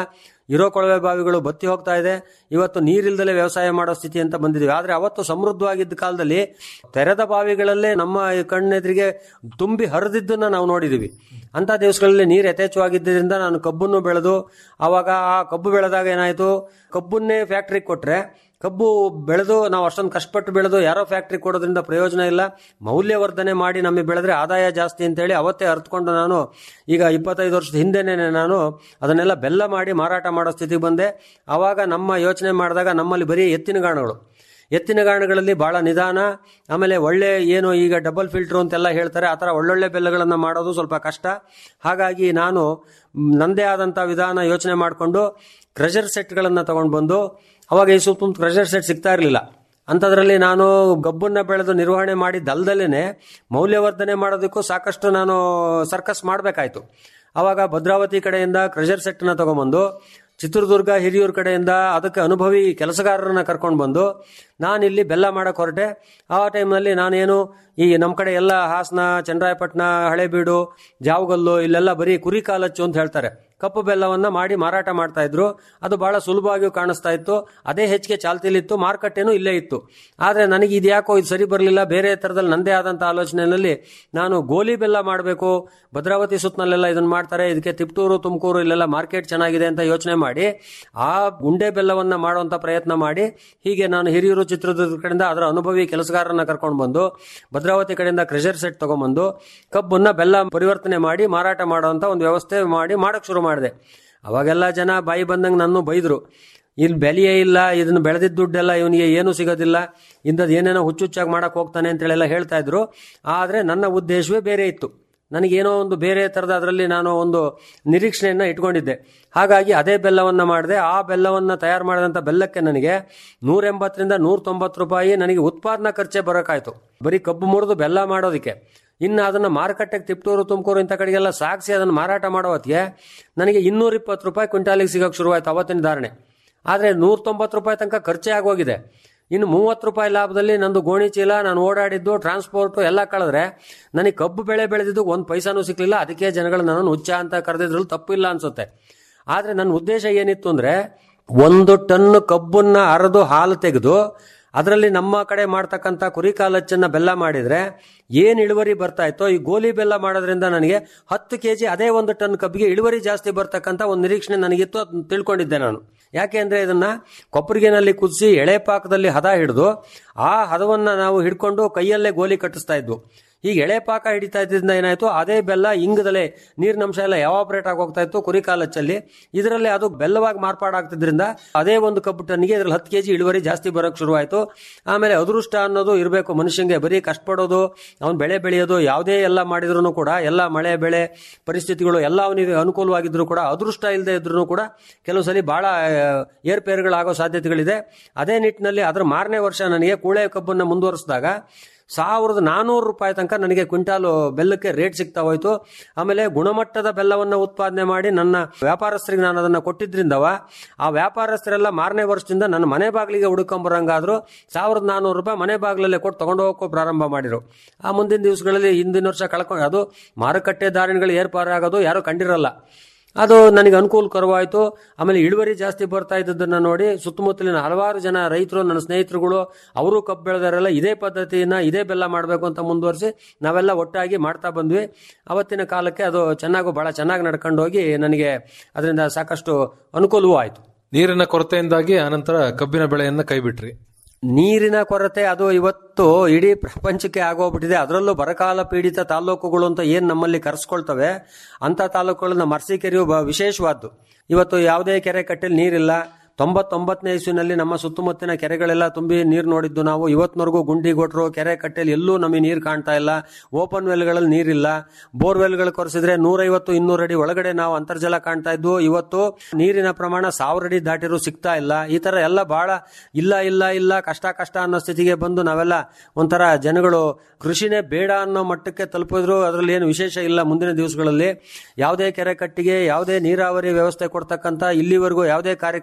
ಇರೋ ಕೊಳವೆ ಬಾವಿಗಳು ಬತ್ತಿ ಹೋಗ್ತಾ ಇದೆ ಇವತ್ತು ನೀರಿಲ್ದಲೇ ವ್ಯವಸಾಯ ಮಾಡೋ ಸ್ಥಿತಿ ಅಂತ ಬಂದಿದ್ದೀವಿ ಆದ್ರೆ ಅವತ್ತು ಸಮೃದ್ಧವಾಗಿದ್ದ ಕಾಲದಲ್ಲಿ ತೆರೆದ ಬಾವಿಗಳಲ್ಲೇ ನಮ್ಮ ಕಣ್ಣೆದುರಿಗೆ ತುಂಬಿ ಹರಿದಿದ್ದನ್ನ ನಾವು ನೋಡಿದೀವಿ ಅಂತ ದಿವಸಗಳಲ್ಲಿ ನೀರು ಯಥೇಚ್ಛವಾಗಿದ್ದರಿಂದ ನಾನು ಕಬ್ಬನ್ನು ಬೆಳೆದು ಅವಾಗ ಆ ಕಬ್ಬು ಬೆಳೆದಾಗ ಏನಾಯ್ತು ಕಬ್ಬನ್ನೇ ಫ್ಯಾಕ್ಟ್ರಿಗೆ ಕೊಟ್ರೆ ಕಬ್ಬು ಬೆಳೆದು ನಾವು ಅಷ್ಟೊಂದು ಕಷ್ಟಪಟ್ಟು ಬೆಳೆದು ಯಾರೋ ಫ್ಯಾಕ್ಟ್ರಿ ಕೊಡೋದ್ರಿಂದ ಪ್ರಯೋಜನ ಇಲ್ಲ ಮೌಲ್ಯವರ್ಧನೆ ಮಾಡಿ ನಮಗೆ ಬೆಳೆದ್ರೆ ಆದಾಯ ಜಾಸ್ತಿ ಅಂತೇಳಿ ಅವತ್ತೇ ಅರ್ಥಕೊಂಡು ನಾನು ಈಗ ಇಪ್ಪತ್ತೈದು ವರ್ಷದ ಹಿಂದೆನೇ ನಾನು ಅದನ್ನೆಲ್ಲ ಬೆಲ್ಲ ಮಾಡಿ ಮಾರಾಟ ಮಾಡೋ ಸ್ಥಿತಿಗೆ ಬಂದೆ ಆವಾಗ ನಮ್ಮ ಯೋಚನೆ ಮಾಡಿದಾಗ ನಮ್ಮಲ್ಲಿ ಬರೀ ಎತ್ತಿನ ಗಾಣಗಳು ಎತ್ತಿನ ಗಾಣಗಳಲ್ಲಿ ಬಹಳ ನಿಧಾನ ಆಮೇಲೆ ಒಳ್ಳೆ ಏನು ಈಗ ಡಬಲ್ ಫಿಲ್ಟರ್ ಅಂತೆಲ್ಲ ಹೇಳ್ತಾರೆ ಆ ಥರ ಒಳ್ಳೊಳ್ಳೆ ಬೆಲ್ಲಗಳನ್ನು ಮಾಡೋದು ಸ್ವಲ್ಪ ಕಷ್ಟ ಹಾಗಾಗಿ ನಾನು ಮ್, ನಂದೇ ಆದಂಥ ವಿಧಾನ ಯೋಚನೆ ಮಾಡಿಕೊಂಡು ಕ್ರೆಷರ್ ಸೆಟ್ಗಳನ್ನು ತಗೊಂಡು ಬಂದು ಅವಾಗ ಈ ಸುತ್ತಮುತ್ತ ಕ್ರೆಷರ್ ಸೆಟ್ ಸಿಗ್ತಾ ಇರಲಿಲ್ಲ ಅಂಥದ್ರಲ್ಲಿ ನಾನು ಗಬ್ಬನ್ನ ಬೆಳೆದು ನಿರ್ವಹಣೆ ಮಾಡಿದ್ದಲ್ದಲೇ ಮೌಲ್ಯವರ್ಧನೆ ಮಾಡೋದಕ್ಕೂ ಸಾಕಷ್ಟು ನಾನು ಸರ್ಕಸ್ ಮಾಡಬೇಕಾಯ್ತು ಅವಾಗ ಭದ್ರಾವತಿ ಕಡೆಯಿಂದ ಕ್ರೆಷರ್ ಸೆಟ್ನ ತಗೊಂಬಂದು ಚಿತ್ರದುರ್ಗ ಹಿರಿಯೂರ್ ಕಡೆಯಿಂದ ಅದಕ್ಕೆ ಅನುಭವಿ ಕೆಲಸಗಾರರನ್ನ ಕರ್ಕೊಂಡು ಬಂದು ನಾನಿಲ್ಲಿ ಬೆಲ್ಲ ಮಾಡಕ್ಕೆ ಹೊರಟೆ ಆ ಟೈಮ್ನಲ್ಲಿ ನಾನೇನು ಈ ನಮ್ಮ ಕಡೆ ಎಲ್ಲ ಹಾಸನ ಚನ್ನರಾಯಪಟ್ಟಣ ಹಳೇಬೀಡು ಜಾವಗಲ್ಲು ಇಲ್ಲೆಲ್ಲ ಬರೀ ಕುರಿ ಕಾಲಚ್ಚು ಅಂತ ಹೇಳ್ತಾರೆ ಕಪ್ಪು ಬೆಲ್ಲವನ್ನ ಮಾಡಿ ಮಾರಾಟ ಮಾಡ್ತಾ ಇದ್ರು ಅದು ಬಹಳ ಸುಲಭವಾಗಿ ಕಾಣಿಸ್ತಾ ಇತ್ತು ಅದೇ ಹೆಚ್ಚಿಗೆ ಚಾಲ್ತಿಲಿತ್ತು ಮಾರುಕಟ್ಟೆನೂ ಇಲ್ಲೇ ಇತ್ತು ಆದರೆ ನನಗೆ ಇದು ಯಾಕೋ ಇದು ಸರಿ ಬರಲಿಲ್ಲ ಬೇರೆ ಥರದಲ್ಲಿ ನಂದೇ ಆದಂಥ ಆಲೋಚನೆಯಲ್ಲಿ ನಾನು ಗೋಲಿ ಬೆಲ್ಲ ಮಾಡಬೇಕು ಭದ್ರಾವತಿ ಸುತ್ತನಲ್ಲೆಲ್ಲ ಇದನ್ನ ಮಾಡ್ತಾರೆ ಇದಕ್ಕೆ ತಿಪ್ಟೂರು ತುಮಕೂರು ಇಲ್ಲೆಲ್ಲ ಮಾರ್ಕೆಟ್ ಚೆನ್ನಾಗಿದೆ ಅಂತ ಯೋಚನೆ ಮಾಡಿ ಆ ಗುಂಡೆ ಬೆಲ್ಲವನ್ನ ಮಾಡುವಂತ ಪ್ರಯತ್ನ ಮಾಡಿ ಹೀಗೆ ನಾನು ಹಿರಿಯೂರು ಚಿತ್ರದುರ್ಗ ಕಡೆಯಿಂದ ಅದರ ಅನುಭವಿ ಕೆಲಸಗಾರರನ್ನ ಕರ್ಕೊಂಡು ಬಂದು ಭದ್ರಾವತಿ ಕಡೆಯಿಂದ ಕ್ರೆಷರ್ ಸೆಟ್ ತಗೊಂಡ್ಬಂದು ಕಬ್ಬನ್ನ ಬೆಲ್ಲ ಪರಿವರ್ತನೆ ಮಾಡಿ ಮಾರಾಟ ಮಾಡುವಂತ ಒಂದು ವ್ಯವಸ್ಥೆ ಮಾಡಿ ಮಾಡಕ್ ಶುರು ಮಾಡಿದೆ ಅವಾಗೆಲ್ಲ ಜನ ಬಾಯಿ ಬಂದಂಗೆ ನನ್ನ ಬೈದ್ರು ಇಲ್ಲಿ ಬೆಲೆಯೇ ಇಲ್ಲ ಇದನ್ನ ಬೆಳೆದಿದ್ದ ದುಡ್ಡೆಲ್ಲ ಇವನಿಗೆ ಏನೂ ಸಿಗೋದಿಲ್ಲ ಇಂಥದ್ದು ಏನೇನೋ ಹುಚ್ಚುಚ್ಚಾಗಿ ಮಾಡಕ್ ಹೋಗ್ತಾನೆ ಅಂತೇಳೆಲ್ಲ ಹೇಳ್ತಾ ಇದ್ರು ಆದರೆ ನನ್ನ ಉದ್ದೇಶವೇ ಬೇರೆ ಇತ್ತು ನನಗೇನೋ ಒಂದು ಬೇರೆ ಥರದ ಅದರಲ್ಲಿ ನಾನು ಒಂದು ನಿರೀಕ್ಷಣೆಯನ್ನು ಇಟ್ಕೊಂಡಿದ್ದೆ ಹಾಗಾಗಿ ಅದೇ ಬೆಲ್ಲವನ್ನು ಮಾಡಿದೆ ಆ ಬೆಲ್ಲವನ್ನು ತಯಾರು ಮಾಡಿದಂಥ ಬೆಲ್ಲಕ್ಕೆ ನನಗೆ ನೂರ ಎಂಬತ್ತರಿಂದ ನೂರ ತೊಂಬತ್ತು ರೂಪಾಯಿ ನನಗೆ ಉತ್ಪಾದನಾ ಖರ್ಚೆ ಬರೋಕ್ಕಾಯ್ತು ಬರೀ ಕಬ್ಬು ಮುರಿದು ಬೆಲ್ಲ ಮಾಡೋದಕ್ಕೆ ಇನ್ನು ಅದನ್ನು ಮಾರುಕಟ್ಟೆಗೆ ತಿಪ್ಟೂರು ತುಮಕೂರು ಇಂಥ ಕಡೆಗೆಲ್ಲ ಸಾಗಿಸಿ ಅದನ್ನು ಮಾರಾಟ ಮಾಡೋ ಹೊತ್ತಿಗೆ ನನಗೆ ಇನ್ನೂರ ಇಪ್ಪತ್ತು ರೂಪಾಯಿ ಕ್ವಿಂಟಾಲಿಗೆ ಸಿಗೋಕ್ಕೆ ಶುರುವಾಯ್ತು ಅವತ್ತಿನ ಧಾರಣೆ ಆದರೆ ನೂರ ತೊಂಬತ್ತು ರೂಪಾಯಿ ತನಕ ಖರ್ಚೇ ಆಗೋಗಿದೆ ಇನ್ನು ಮೂವತ್ತು ರೂಪಾಯಿ ಲಾಭದಲ್ಲಿ ನಂದು ಗೋಣಿ ಚೀಲ ನಾನು ಓಡಾಡಿದ್ದು ಟ್ರಾನ್ಸ್ಪೋರ್ಟ್ ಎಲ್ಲ ಕಳೆದ್ರೆ ನನಗೆ ಕಬ್ಬು ಬೆಳೆ ಬೆಳೆದಿದ್ದು ಒಂದು ಪೈಸಾನೂ ಸಿಕ್ಲಿಲ್ಲ ಅದಕ್ಕೆ ಜನಗಳು ನನ್ನನ್ನು ಹುಚ್ಚ ಅಂತ ಕರೆದಿದ್ರಲ್ಲಿ ತಪ್ಪಿಲ್ಲ ಅನ್ಸುತ್ತೆ ಆದರೆ ನನ್ನ ಉದ್ದೇಶ ಏನಿತ್ತು ಅಂದ್ರೆ ಒಂದು ಟನ್ ಕಬ್ಬನ್ನ ಅರೆದು ಹಾಲು ತೆಗೆದು ಅದರಲ್ಲಿ ನಮ್ಮ ಕಡೆ ಮಾಡ್ತಕ್ಕಂಥ ಕುರಿ ಕಾಲಚ್ಚನ್ನ ಬೆಲ್ಲ ಮಾಡಿದ್ರೆ ಏನ್ ಇಳುವರಿ ಬರ್ತಾ ಇತ್ತೋ ಈ ಗೋಲಿ ಬೆಲ್ಲ ಮಾಡೋದ್ರಿಂದ ನನಗೆ ಹತ್ತು ಕೆಜಿ ಅದೇ ಒಂದು ಟನ್ ಕಬ್ಬಿಗೆ ಇಳುವರಿ ಜಾಸ್ತಿ ಬರ್ತಕ್ಕಂಥ ಒಂದು ನಿರೀಕ್ಷಣೆ ನನಗಿತ್ತು ಅದನ್ನ ತಿಳ್ಕೊಂಡಿದ್ದೆ ನಾನು ಯಾಕೆ ಅಂದ್ರೆ ಇದನ್ನ ಕೊಪ್ಪರಿಗೆನಲ್ಲಿ ಕುದಿಸಿ ಎಳೆ ಪಾಕದಲ್ಲಿ ಹದ ಹಿಡಿದು ಆ ಹದವನ್ನ ನಾವು ಹಿಡ್ಕೊಂಡು ಕೈಯಲ್ಲೇ ಗೋಲಿ ಕಟ್ಟಿಸ್ತಾ ಇದ್ವು ಈಗ ಎಳೆ ಪಾಕ ಹಿಡಿತಾ ಇದ್ದಿಂದ ಏನಾಯ್ತು ಅದೇ ಬೆಲ್ಲ ಇಂಗದಲ್ಲೇ ನೀರಿನಂಶ ಎಲ್ಲ ಎವಾಪರೇಟ್ ಆಗಿ ಹೋಗ್ತಾ ಇತ್ತು ಕುರಿ ಕಾಲಚ್ಚಲ್ಲಿ ಇದರಲ್ಲಿ ಅದು ಬೆಲ್ಲವಾಗಿ ಮಾರ್ಪಾಡಾಗ್ತಿದ್ರಿಂದ ಅದೇ ಒಂದು ಕಬ್ಬು ಟನ್ನಿಗೆ ಇದ್ರಲ್ಲಿ ಹತ್ತು ಕೆಜಿ ಇಳುವರಿ ಜಾಸ್ತಿ ಬರೋಕ್ ಶುರುವಾಯಿತು ಆಮೇಲೆ ಅದೃಷ್ಟ ಅನ್ನೋದು ಇರಬೇಕು ಮನುಷ್ಯಂಗೆ ಬರೀ ಕಷ್ಟಪಡೋದು ಅವ್ನು ಬೆಳೆ ಬೆಳೆಯೋದು ಯಾವುದೇ ಎಲ್ಲ ಮಾಡಿದ್ರು ಕೂಡ ಎಲ್ಲ ಮಳೆ ಬೆಳೆ ಪರಿಸ್ಥಿತಿಗಳು ಎಲ್ಲ ಅವನಿಗೆ ಅನುಕೂಲವಾಗಿದ್ರು ಕೂಡ ಅದೃಷ್ಟ ಇಲ್ಲದೆ ಇದ್ರೂ ಕೂಡ ಕೆಲವು ಸಲ ಬಹಳ ಏರ್ಪೇರುಗಳಾಗೋ ಸಾಧ್ಯತೆಗಳಿದೆ ಅದೇ ನಿಟ್ಟಿನಲ್ಲಿ ಅದರ ಮಾರನೇ ವರ್ಷ ನನಗೆ ಕೂಳೆ ಕಬ್ಬನ್ನು ಮುಂದುವರಿಸಿದಾಗ ಸಾವಿರದ ನಾನೂರು ರೂಪಾಯಿ ತನಕ ನನಗೆ ಕ್ವಿಂಟಾಲು ಬೆಲ್ಲಕ್ಕೆ ರೇಟ್ ಸಿಗ್ತಾ ಹೋಯ್ತು ಆಮೇಲೆ ಗುಣಮಟ್ಟದ ಬೆಲ್ಲವನ್ನು ಉತ್ಪಾದನೆ ಮಾಡಿ ನನ್ನ ವ್ಯಾಪಾರಸ್ಥರಿಗೆ ನಾನು ಅದನ್ನು ಕೊಟ್ಟಿದ್ರಿಂದವ ಆ ವ್ಯಾಪಾರಸ್ಥರೆಲ್ಲ ಮಾರನೇ ವರ್ಷದಿಂದ ನನ್ನ ಮನೆ ಬಾಗಿಲಿಗೆ ಹುಡುಕೊಂಬರಂಗಾದ್ರು ಸಾವಿರದ ನಾನೂರು ರೂಪಾಯಿ ಮನೆ ಬಾಗಿಲಲ್ಲೇ ಕೊಟ್ಟು ತಗೊಂಡು ಹೋಗೋ ಪ್ರಾರಂಭ ಮಾಡಿರು ಆ ಮುಂದಿನ ದಿವಸಗಳಲ್ಲಿ ಹಿಂದಿನ ವರ್ಷ ಕಳ್ಕೊಂಡು ಅದು ಮಾರುಕಟ್ಟೆ ಧಾರಣೆಗಳು ಏರ್ಪಾರಾಗೋದು ಯಾರು ಕಂಡಿರಲ್ಲ ಅದು ನನಗೆ ಅನುಕೂಲಕರವಾಯಿತು ಆಮೇಲೆ ಇಳುವರಿ ಜಾಸ್ತಿ ಬರ್ತಾ ಇದ್ದದನ್ನ ನೋಡಿ ಸುತ್ತಮುತ್ತಲಿನ ಹಲವಾರು ಜನ ರೈತರು ನನ್ನ ಸ್ನೇಹಿತರುಗಳು ಅವರು ಕಬ್ಬು ಬೆಳೆದಾರೆಲ್ಲ ಇದೇ ಪದ್ಧತಿಯನ್ನ ಇದೇ ಬೆಲ್ಲ ಮಾಡಬೇಕು ಅಂತ ಮುಂದುವರಿಸಿ ನಾವೆಲ್ಲ ಒಟ್ಟಾಗಿ ಮಾಡ್ತಾ ಬಂದ್ವಿ ಅವತ್ತಿನ ಕಾಲಕ್ಕೆ ಅದು ಚೆನ್ನಾಗೂ ಬಹಳ ಚೆನ್ನಾಗಿ ನಡ್ಕೊಂಡು ಹೋಗಿ ನನಗೆ ಅದರಿಂದ ಸಾಕಷ್ಟು ಅನುಕೂಲವೂ ಆಯಿತು ನೀರಿನ ಕೊರತೆಯಿಂದಾಗಿ ಆನಂತರ ಕಬ್ಬಿನ ಬೆಳೆಯನ್ನ ಕೈಬಿಟ್ರಿ ನೀರಿನ ಕೊರತೆ ಅದು ಇವತ್ತು ಇಡೀ ಪ್ರಪಂಚಕ್ಕೆ ಆಗೋಗ್ಬಿಟ್ಟಿದೆ ಅದರಲ್ಲೂ ಬರಕಾಲ ಪೀಡಿತ ತಾಲೂಕುಗಳು ಅಂತ ಏನ್ ನಮ್ಮಲ್ಲಿ ಕರೆಸ್ಕೊಳ್ತವೆ ಅಂತ ತಾಲೂಕುಗಳನ್ನ ಮರ್ಸಿಕೆರೆಯು ಬ- ವಿಶೇಷವಾದ್ದು ಇವತ್ತು ಯಾವುದೇ ಕೆರೆ ಕಟ್ಟೆಲಿ ನೀರಿಲ್ಲ ತೊಂಬತ್ತೊಂಬತ್ತನೇ ಇಸ್ವಿನಲ್ಲಿ ನಮ್ಮ ಸುತ್ತಮುತ್ತಿನ ಕೆರೆಗಳೆಲ್ಲ ತುಂಬಿ ನೀರು ನೋಡಿದ್ದು ನಾವು ಇವತ್ತಿನವರೆಗೂ ಗುಂಡಿ ಗೊಟ್ರು ಕೆರೆ ಕಟ್ಟೆಲಿ ಎಲ್ಲೂ ನಮಗೆ ನೀರು ಕಾಣ್ತಾ ಇಲ್ಲ ಓಪನ್ ವೆಲ್ಗಳಲ್ಲಿ ನೀರಿಲ್ಲ ಬೋರ್ವೆಲ್ಗಳು ಕೊರೆಸಿದ್ರೆ ನೂರೈವತ್ತು ಇನ್ನೂರು ಅಡಿ ಒಳಗಡೆ ನಾವು ಅಂತರ್ಜಲ ಕಾಣ್ತಾ ಇದ್ವು ಇವತ್ತು ನೀರಿನ ಪ್ರಮಾಣ ಸಾವಿರ ಅಡಿ ದಾಟಿರೂ ಸಿಗ್ತಾ ಇಲ್ಲ ಈ ತರ ಎಲ್ಲ ಬಹಳ ಇಲ್ಲ ಇಲ್ಲ ಇಲ್ಲ ಕಷ್ಟ ಕಷ್ಟ ಅನ್ನೋ ಸ್ಥಿತಿಗೆ ಬಂದು ನಾವೆಲ್ಲ ಒಂಥರ ಜನಗಳು ಕೃಷಿನೇ ಬೇಡ ಅನ್ನೋ ಮಟ್ಟಕ್ಕೆ ತಲುಪಿದ್ರು ಅದರಲ್ಲಿ ಏನು ವಿಶೇಷ ಇಲ್ಲ ಮುಂದಿನ ದಿವಸಗಳಲ್ಲಿ ಯಾವುದೇ ಕೆರೆ ಕಟ್ಟಿಗೆ ಯಾವುದೇ ನೀರಾವರಿ ವ್ಯವಸ್ಥೆ ಕೊಡ್ತಕ್ಕಂಥ ಇಲ್ಲಿವರೆಗೂ ಯಾವುದೇ ಕಾರ್ಯಕ್ರಮಗಳು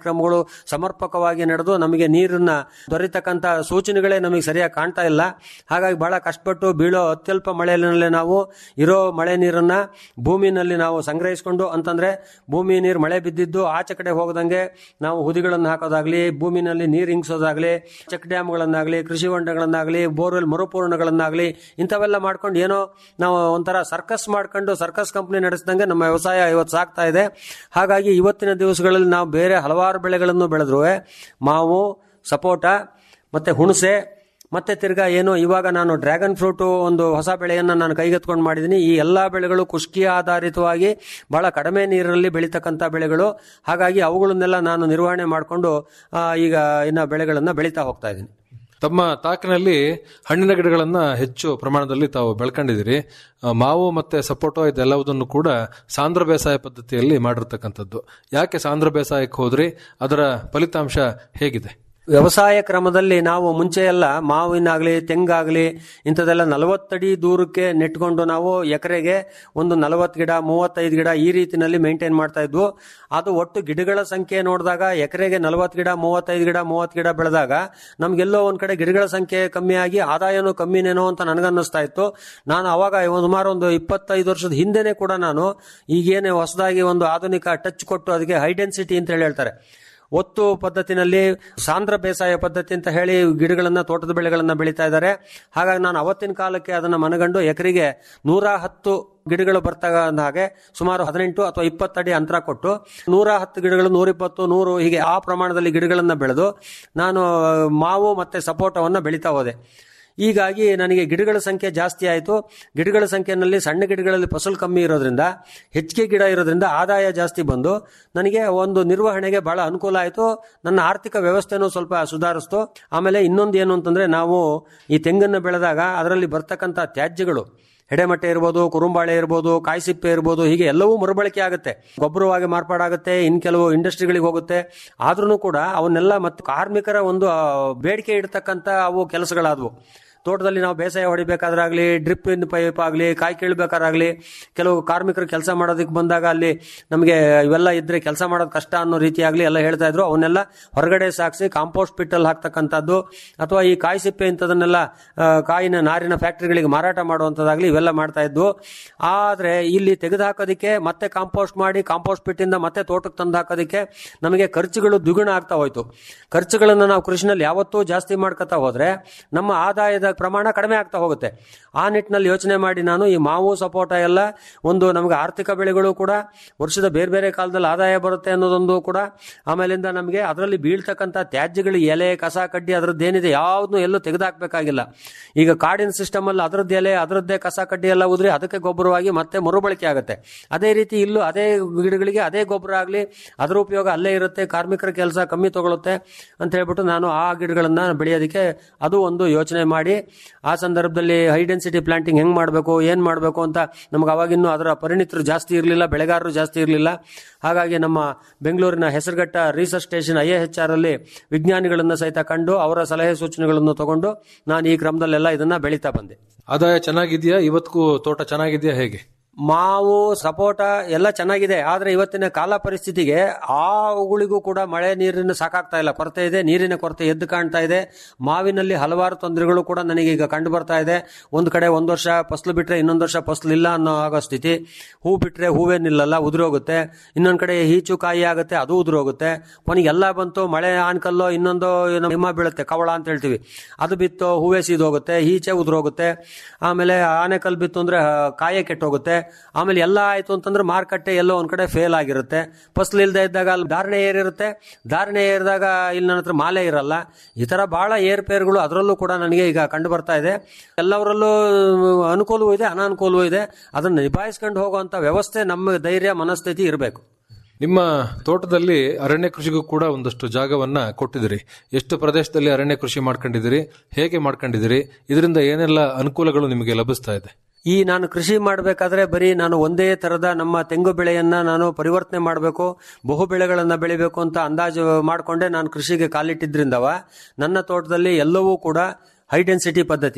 ಸಮರ್ಪಕವಾಗಿ ನಡೆದು ನಮಗೆ ನೀರನ್ನ ದೊರೆತಕ್ಕಂತ ಸೂಚನೆಗಳೇ ನಮಗೆ ಸರಿಯಾಗಿ ಕಾಣ್ತಾ ಇಲ್ಲ ಹಾಗಾಗಿ ಬಹಳ ಕಷ್ಟಪಟ್ಟು ಬೀಳೋ ಅತ್ಯಲ್ಪ ಮಳೆಯಲ್ಲೇ ನಾವು ಇರೋ ಮಳೆ ನೀರನ್ನ ಭೂಮಿನಲ್ಲಿ ನಾವು ಸಂಗ್ರಹಿಸಿಕೊಂಡು ಅಂತಂದ್ರೆ ಭೂಮಿ ನೀರು ಮಳೆ ಬಿದ್ದಿದ್ದು ಆಚೆ ಕಡೆ ಹೋಗದಂಗೆ ನಾವು ಹುದಿಗಳನ್ನು ಹಾಕೋದಾಗ್ಲಿ ಭೂಮಿನಲ್ಲಿ ನೀರು ಹಿಂಗ್ಸೋದಾಗ್ಲಿ ಚೆಕ್ ಡ್ಯಾಮ್ಗಳನ್ನಾಗ್ಲಿ ಕೃಷಿ ಹೊಂಡಗಳನ್ನಾಗ್ಲಿ ಬೋರ್ವೆಲ್ ಮರುಪೂರಣಗಳನ್ನಾಗ್ಲಿ ಇಂಥವೆಲ್ಲ ಮಾಡ್ಕೊಂಡು ಏನೋ ನಾವು ಒಂಥರ ಸರ್ಕಸ್ ಮಾಡ್ಕೊಂಡು ಸರ್ಕಸ್ ಕಂಪನಿ ನಡೆಸಿದಂಗೆ ನಮ್ಮ ವ್ಯವಸಾಯ ಇವತ್ತು ಸಾಗ್ತಾ ಇದೆ ಹಾಗಾಗಿ ಇವತ್ತಿನ ದಿವಸಗಳಲ್ಲಿ ನಾವು ಬೇರೆ ಹಲವಾರು ಬೆಳೆಗಳನ್ನು ಬೆಳೆದ್ರು ಮಾವು ಸಪೋಟ ಮತ್ತೆ ಹುಣಸೆ ಮತ್ತೆ ತಿರ್ಗಾ ಏನು ಇವಾಗ ನಾನು ಡ್ರ್ಯಾಗನ್ ಫ್ರೂಟ್ ಒಂದು ಹೊಸ ಬೆಳೆಯನ್ನು ನಾನು ಕೈಗೆತ್ಕೊಂಡು ಮಾಡಿದ್ದೀನಿ ಈ ಎಲ್ಲಾ ಬೆಳೆಗಳು ಕುಷ್ಕಿ ಆಧಾರಿತವಾಗಿ ಬಹಳ ಕಡಿಮೆ ನೀರಲ್ಲಿ ಬೆಳೀತಕ್ಕಂಥ ಬೆಳೆಗಳು ಹಾಗಾಗಿ ಅವುಗಳನ್ನೆಲ್ಲ ನಾನು ನಿರ್ವಹಣೆ ಮಾಡಿಕೊಂಡು ಈಗ ಇನ್ನ ಬೆಳೆಗಳನ್ನು ಬೆಳೀತಾ ಹೋಗ್ತಾ ಇದ್ದೀನಿ ತಮ್ಮ ತಾಕಿನಲ್ಲಿ ಹಣ್ಣಿನ ಗಿಡಗಳನ್ನ ಹೆಚ್ಚು ಪ್ರಮಾಣದಲ್ಲಿ ತಾವು ಬೆಳ್ಕೊಂಡಿದ್ದೀರಿ ಆ, ಮಾವು ಮತ್ತೆ ಸಪೋಟೋ ಇದೆಲ್ಲವುದನ್ನು ಕೂಡ ಸಾಂದ್ರ ಬೇಸಾಯ ಪದ್ಧತಿಯಲ್ಲಿ ಮಾಡಿರ್ತಕ್ಕಂಥದ್ದು ಯಾಕೆ ಸಾಂದ್ರ ಬೇಸಾಯಕ್ಕೆ ಹೋದ್ರಿ ಅದರ ಫಲಿತಾಂಶ ಹೇಗಿದೆ ವ್ಯವಸಾಯ ಕ್ರಮದಲ್ಲಿ ನಾವು ಮುಂಚೆ ಎಲ್ಲ ಮಾವಿನಾಗ್ಲಿ ತೆಂಗಾಗ್ಲಿ ಇಂಥದ್ದೆಲ್ಲ ನಲವತ್ತಡಿ ದೂರಕ್ಕೆ ನೆಟ್ಕೊಂಡು ನಾವು ಎಕರೆಗೆ ಒಂದು ನಲವತ್ತು ಗಿಡ ಮೂವತ್ತೈದು ಗಿಡ ಈ ರೀತಿನಲ್ಲಿ ಮೇಂಟೈನ್ ಮಾಡ್ತಾ ಇದ್ವು ಅದು ಒಟ್ಟು ಗಿಡಗಳ ಸಂಖ್ಯೆ ನೋಡಿದಾಗ ಎಕರೆಗೆ ನಲವತ್ತು ಗಿಡ ಮೂವತ್ತೈದು ಗಿಡ ಮೂವತ್ತು ಗಿಡ ಬೆಳೆದಾಗ ನಮ್ಗೆಲ್ಲೋ ಒಂದ್ ಕಡೆ ಗಿಡಗಳ ಸಂಖ್ಯೆ ಕಮ್ಮಿಯಾಗಿ ಆದಾಯನೂ ಕಮ್ಮಿನೇನೋ ಅಂತ ನನಗನ್ನಿಸ್ತಾ ಇತ್ತು ನಾನು ಅವಾಗ ಸುಮಾರು ಒಂದು ಇಪ್ಪತ್ತೈದು ವರ್ಷದ ಹಿಂದೆನೆ ಕೂಡ ನಾನು ಈಗೇನೆ ಹೊಸದಾಗಿ ಒಂದು ಆಧುನಿಕ ಟಚ್ ಕೊಟ್ಟು ಅದಕ್ಕೆ ಹೈ ಡೆನ್ಸಿಟಿ ಅಂತ ಹೇಳಿ ಹೇಳ್ತಾರೆ ಒತ್ತು ಪದ್ಧತಿನಲ್ಲಿ ಸಾಂದ್ರ ಬೇಸಾಯ ಪದ್ಧತಿ ಅಂತ ಹೇಳಿ ಗಿಡಗಳನ್ನ ತೋಟದ ಬೆಳೆಗಳನ್ನ ಬೆಳೀತಾ ಇದ್ದಾರೆ ಹಾಗಾಗಿ ನಾನು ಅವತ್ತಿನ ಕಾಲಕ್ಕೆ ಅದನ್ನ ಮನಗಂಡು ಎಕರೆಗೆ ನೂರ ಹತ್ತು ಗಿಡಗಳು ಬರ್ತಾ ಅಂದ ಹಾಗೆ ಸುಮಾರು ಹದಿನೆಂಟು ಅಥವಾ ಇಪ್ಪತ್ತಡಿ ಅಂತರ ಕೊಟ್ಟು ನೂರ ಹತ್ತು ಗಿಡಗಳು ನೂರಿಪ್ಪತ್ತು ನೂರು ಹೀಗೆ ಆ ಪ್ರಮಾಣದಲ್ಲಿ ಗಿಡಗಳನ್ನ ಬೆಳೆದು ನಾನು ಮಾವು ಮತ್ತೆ ಸಪೋಟವನ್ನ ಬೆಳೀತಾ ಹೋದೆ ಹೀಗಾಗಿ ನನಗೆ ಗಿಡಗಳ ಸಂಖ್ಯೆ ಜಾಸ್ತಿ ಆಯಿತು ಗಿಡಗಳ ಸಂಖ್ಯೆನಲ್ಲಿ ಸಣ್ಣ ಗಿಡಗಳಲ್ಲಿ ಫಸಲು ಕಮ್ಮಿ ಇರೋದ್ರಿಂದ ಹೆಚ್ಚಿಗೆ ಗಿಡ ಇರೋದ್ರಿಂದ ಆದಾಯ ಜಾಸ್ತಿ ಬಂದು ನನಗೆ ಒಂದು ನಿರ್ವಹಣೆಗೆ ಬಹಳ ಅನುಕೂಲ ಆಯಿತು ನನ್ನ ಆರ್ಥಿಕ ವ್ಯವಸ್ಥೆನೂ ಸ್ವಲ್ಪ ಸುಧಾರಿಸ್ತು ಆಮೇಲೆ ಇನ್ನೊಂದು ಏನು ಅಂತಂದ್ರೆ ನಾವು ಈ ತೆಂಗನ್ನು ಬೆಳೆದಾಗ ಅದರಲ್ಲಿ ಬರ್ತಕ್ಕಂಥ ತ್ಯಾಜ್ಯಗಳು ಹೆಡೆಮಟ್ಟೆ ಇರ್ಬೋದು ಕುರುಂಬಾಳೆ ಇರ್ಬೋದು ಕಾಯಿಸಿಪ್ಪೆ ಇರ್ಬೋದು ಹೀಗೆ ಎಲ್ಲವೂ ಮರುಬಳಕೆ ಆಗುತ್ತೆ ಗೊಬ್ಬರವಾಗಿ ಮಾರ್ಪಾಡಾಗುತ್ತೆ ಇನ್ ಕೆಲವು ಇಂಡಸ್ಟ್ರಿಗಳಿಗೆ ಹೋಗುತ್ತೆ ಆದ್ರೂ ಕೂಡ ಅವನ್ನೆಲ್ಲ ಮತ್ತು ಕಾರ್ಮಿಕರ ಒಂದು ಆ, ಬೇಡಿಕೆ ಇಡ್ತಕ್ಕಂಥ ಅವು ಕೆಲಸಗಳಾದವು ತೋಟದಲ್ಲಿ ನಾವು ಬೇಸಾಯ ಹೊಡಿಬೇಕಾದ್ರಾಗ್ಲಿ ಡ್ರಿಪ್ ಇನ್ ಪೈಪ್ ಆಗಲಿ ಕಾಯಿ ಕೀಳ್ಬೇಕಾರಾಗ್ಲಿ ಕೆಲವು ಕಾರ್ಮಿಕರು ಕೆಲಸ ಮಾಡೋದಕ್ಕೆ ಬಂದಾಗ ಅಲ್ಲಿ ನಮಗೆ ಇವೆಲ್ಲ ಇದ್ರೆ ಕೆಲಸ ಮಾಡೋದು ಕಷ್ಟ ಅನ್ನೋ ರೀತಿ ಆಗಲಿ ಎಲ್ಲ ಹೇಳ್ತಾ ಇದ್ರು ಅವನ್ನೆಲ್ಲ ಹೊರಗಡೆ ಸಾಗಿಸಿ ಕಾಂಪೋಸ್ಟ್ ಪಿಟ್ಟಲ್ಲಿ ಹಾಕ್ತಕ್ಕಂಥದ್ದು ಅಥವಾ ಈ ಕಾಯಿ ಸಿಪ್ಪೆ ಇಂಥದನ್ನೆಲ್ಲ ಆ, ಕಾಯಿನ ನಾರಿನ ಫ್ಯಾಕ್ಟರಿಗಳಿಗೆ ಮಾರಾಟ ಮಾಡುವಂಥದ್ದಾಗ್ಲಿ ಇವೆಲ್ಲ ಮಾಡ್ತಾ ಇದ್ವು ಆದ್ರೆ ಇಲ್ಲಿ ತೆಗೆದು ಹಾಕೋದಕ್ಕೆ ಮತ್ತೆ ಕಾಂಪೋಸ್ಟ್ ಮಾಡಿ ಕಾಂಪೋಸ್ಟ್ ಪಿಟ್ಟಿಂದ ಮತ್ತೆ ತೋಟಕ್ಕೆ ತಂದು ಹಾಕೋದಕ್ಕೆ ನಮಗೆ ಖರ್ಚುಗಳು ದ್ವಿಗುಣ ಆಗ್ತಾ ಹೋಯ್ತು ಖರ್ಚುಗಳನ್ನು ನಾವು ಕೃಷಿನಲ್ಲಿ ಯಾವತ್ತೂ ಜಾಸ್ತಿ ಮಾಡ್ಕೊತಾ ಹೋದ್ರೆ ನಮ್ಮ ಆದಾಯದ ಪ್ರಮಾಣ ಕಡಿಮೆ ಆಗ್ತಾ ಹೋಗುತ್ತೆ ಆ ನಿಟ್ಟಿನಲ್ಲಿ ಯೋಚನೆ ಮಾಡಿ ನಾನು ಈ ಮಾವು ಸಪೋಟ ಎಲ್ಲ ಒಂದು ನಮಗೆ ಆರ್ಥಿಕ ಬೆಳೆಗಳು ಕೂಡ ವರ್ಷದ ಬೇರೆ ಬೇರೆ ಕಾಲದಲ್ಲಿ ಆದಾಯ ಬರುತ್ತೆ ಅನ್ನೋದೊಂದು ಕೂಡ ಆಮೇಲಿಂದ ನಮಗೆ ಅದರಲ್ಲಿ ಬೀಳ್ತಕ್ಕಂಥ ತ್ಯಾಜ್ಯಗಳು ಎಲೆ ಕಸ ಕಡ್ಡಿ ಅದರದ್ದೇನಿದೆ ಯಾವ್ದನ್ನು ಎಲ್ಲೂ ತೆಗೆದುಹಾಕ್ಬೇಕಾಗಿಲ್ಲ ಈಗ ಕಾಡಿನ ಸಿಸ್ಟಮ್ ಅಲ್ಲಿ ಅದರದ್ದು ಎಲೆ ಅದರದ್ದೇ ಕಸ ಕಡ್ಡಿ ಎಲ್ಲ ಉದ್ರಿ ಅದಕ್ಕೆ ಗೊಬ್ಬರವಾಗಿ ಮತ್ತೆ ಮರುಬಳಕೆ ಆಗುತ್ತೆ ಅದೇ ರೀತಿ ಇಲ್ಲೂ ಅದೇ ಗಿಡಗಳಿಗೆ ಅದೇ ಗೊಬ್ಬರ ಆಗಲಿ ಅದರ ಉಪಯೋಗ ಅಲ್ಲೇ ಇರುತ್ತೆ ಕಾರ್ಮಿಕರ ಕೆಲಸ ಕಮ್ಮಿ ತಗೊಳುತ್ತೆ ಅಂತ ಹೇಳ್ಬಿಟ್ಟು ನಾನು ಆ ಗಿಡಗಳನ್ನ ಬೆಳೆಯೋದಕ್ಕೆ ಅದು ಒಂದು ಯೋಚನೆ ಮಾಡಿ ಆ ಸಂದರ್ಭದಲ್ಲಿ ಹೈ ಡೆನ್ಸಿಟಿ ಪ್ಲಾಂಟಿಂಗ್ ಹೆಂಗ್ ಮಾಡಬೇಕು ಏನ್ ಮಾಡಬೇಕು ಅಂತ ನಮ್ಗೆ ಅವಾಗಿನ್ನೂ ಅದರ ಪರಿಣಿತರು ಜಾಸ್ತಿ ಇರಲಿಲ್ಲ ಬೆಳೆಗಾರರು ಜಾಸ್ತಿ ಇರಲಿಲ್ಲ ಹಾಗಾಗಿ ನಮ್ಮ ಬೆಂಗಳೂರಿನ Hesaraghatta research station I H R ಅಲ್ಲಿ ವಿಜ್ಞಾನಿಗಳನ್ನ ಸಹಿತ ಕಂಡು ಅವರ ಸಲಹೆ ಸೂಚನೆಗಳನ್ನು ತಗೊಂಡು ನಾನು ಈ ಕ್ರಮದಲ್ಲೆಲ್ಲ ಇದನ್ನ ಬೆಳೀತಾ ಬಂದೆ ಆದಾಯ ಚೆನ್ನಾಗಿದೆಯಾ ಇವತ್ತಿಗೂ ತೋಟ ಚೆನ್ನಾಗಿದೆಯಾ ಹೇಗೆ ಮಾವು ಸಪೋಟ ಎಲ್ಲ ಚೆನ್ನಾಗಿದೆ ಆದ್ರೆ ಇವತ್ತಿನ ಕಾಲ ಪರಿಸ್ಥಿತಿಗೆ ಆವುಗಳಿಗೂ ಕೂಡ ಮಳೆ ನೀರಿನ ಸಾಕಾಗ್ತಾ ಇಲ್ಲ ಕೊರತೆ ಇದೆ ನೀರಿನ ಕೊರತೆ ಎದ್ದು ಕಾಣ್ತಾ ಇದೆ ಮಾವಿನಲ್ಲಿ ಹಲವಾರು ತೊಂದರೆಗಳು ಕೂಡ ನನಗೆ ಈಗ ಕಂಡು ಬರ್ತಾ ಇದೆ ಒಂದು ಕಡೆ ಒಂದು ವರ್ಷ ಫಸಲು ಬಿಟ್ರೆ ಇನ್ನೊಂದು ವರ್ಷ ಫಸಲು ಇಲ್ಲ ಅನ್ನೋ ಆಗೋ ಸ್ಥಿತಿ ಹೂ ಬಿಟ್ರೆ ಹೂವೇ ನಿಲ್ಲಲ್ಲ ಉದುರೋಗುತ್ತೆ ಇನ್ನೊಂದ್ ಕಡೆ ಈಚು ಕಾಯಿ ಆಗುತ್ತೆ ಅದು ಉದುರೋಗುತ್ತೆ ಕೊನೆಗೆ ಎಲ್ಲ ಬಂತು ಮಳೆ ಆನ್ಕಲ್ಲೋ ಇನ್ನೊಂದು ಏನೋ ಹಿಮ ಬೀಳುತ್ತೆ ಕವಳ ಅಂತ ಹೇಳ್ತೀವಿ ಅದು ಬಿತ್ತು ಹೂವೇ ಸೀದೋಗುತ್ತೆ ಈಚೆ ಉದುರೋಗುತ್ತೆ ಆಮೇಲೆ ಆನೆಕಲ್ ಬಿತ್ತು ಅಂದ್ರೆ ಆ, ಕಾಯೇ ಕೆಟ್ಟೋಗುತ್ತೆ ಆಮೇಲೆ ಎಲ್ಲ ಆಯ್ತು ಅಂತಂದ್ರೆ ಮಾರುಕಟ್ಟೆ ಎಲ್ಲೋ ಒಂದ್ ಕಡೆ ಫೇಲ್ ಆಗಿರುತ್ತೆ ಫಸಲು ಇಲ್ಲದೆ ಇದ್ದಾಗ ಅಲ್ಲಿ ಧಾರಣೆ ಏರಿರುತ್ತೆ ಧಾರಣೆ ಏರಿದಾಗ ಇಲ್ಲಿ ನನ್ನ ಹತ್ರ ಮಾಲೆ ಇರಲ್ಲ ಈ ತರ ಬಹಳ ಏರ್ಪೇರ್ಗಳು ಅದರಲ್ಲೂ ಕೂಡ ನನಗೆ ಈಗ ಕಂಡು ಬರ್ತಾ ಇದೆ ಎಲ್ಲವರಲ್ಲೂ ಅನುಕೂಲವೂ ಇದೆ ಅನಾನುಕೂಲವೂ ಇದೆ ಅದನ್ನು ನಿಭಾಯಿಸ್ಕೊಂಡು ಹೋಗುವಂತ ವ್ಯವಸ್ಥೆ ನಮ್ಮ ಧೈರ್ಯ ಮನಸ್ಥಿತಿ ಇರಬೇಕು ನಿಮ್ಮ ತೋಟದಲ್ಲಿ ಅರಣ್ಯ ಕೃಷಿಗೂ ಕೂಡ ಒಂದಷ್ಟು ಜಾಗವನ್ನ ಕೊಟ್ಟಿದ್ದೀರಿ ಎಷ್ಟು ಪ್ರದೇಶದಲ್ಲಿ ಅರಣ್ಯ ಕೃಷಿ ಮಾಡ್ಕೊಂಡಿದ್ದೀರಿ ಹೇಗೆ ಮಾಡ್ಕೊಂಡಿದ್ದೀರಿ ಇದರಿಂದ ಏನೆಲ್ಲ ಅನುಕೂಲಗಳು ನಿಮಗೆ ಲಭಿಸ್ತಾ ಇದೆ ಈ ನಾನು ಕೃಷಿ ಮಾಡಬೇಕಾದ್ರೆ ಬರೀ ನಾನು ಒಂದೇ ತರದ ನಮ್ಮ ತೆಂಗು ಬೆಳೆಯನ್ನ ನಾನು ಪರಿವರ್ತನೆ ಮಾಡಬೇಕು ಬಹು ಬೆಳೆಗಳನ್ನ ಬೆಳಿಬೇಕು ಅಂತ ಅಂದಾಜು ಮಾಡಿಕೊಂಡೆ ನಾನು ಕೃಷಿಗೆ ಕಾಲಿಟ್ಟಿದ್ರಿಂದವ ನನ್ನ ತೋಟದಲ್ಲಿ ಎಲ್ಲವೂ ಕೂಡ ಹೈ ಡೆನ್ಸಿಟಿ ಪದ್ಧತಿ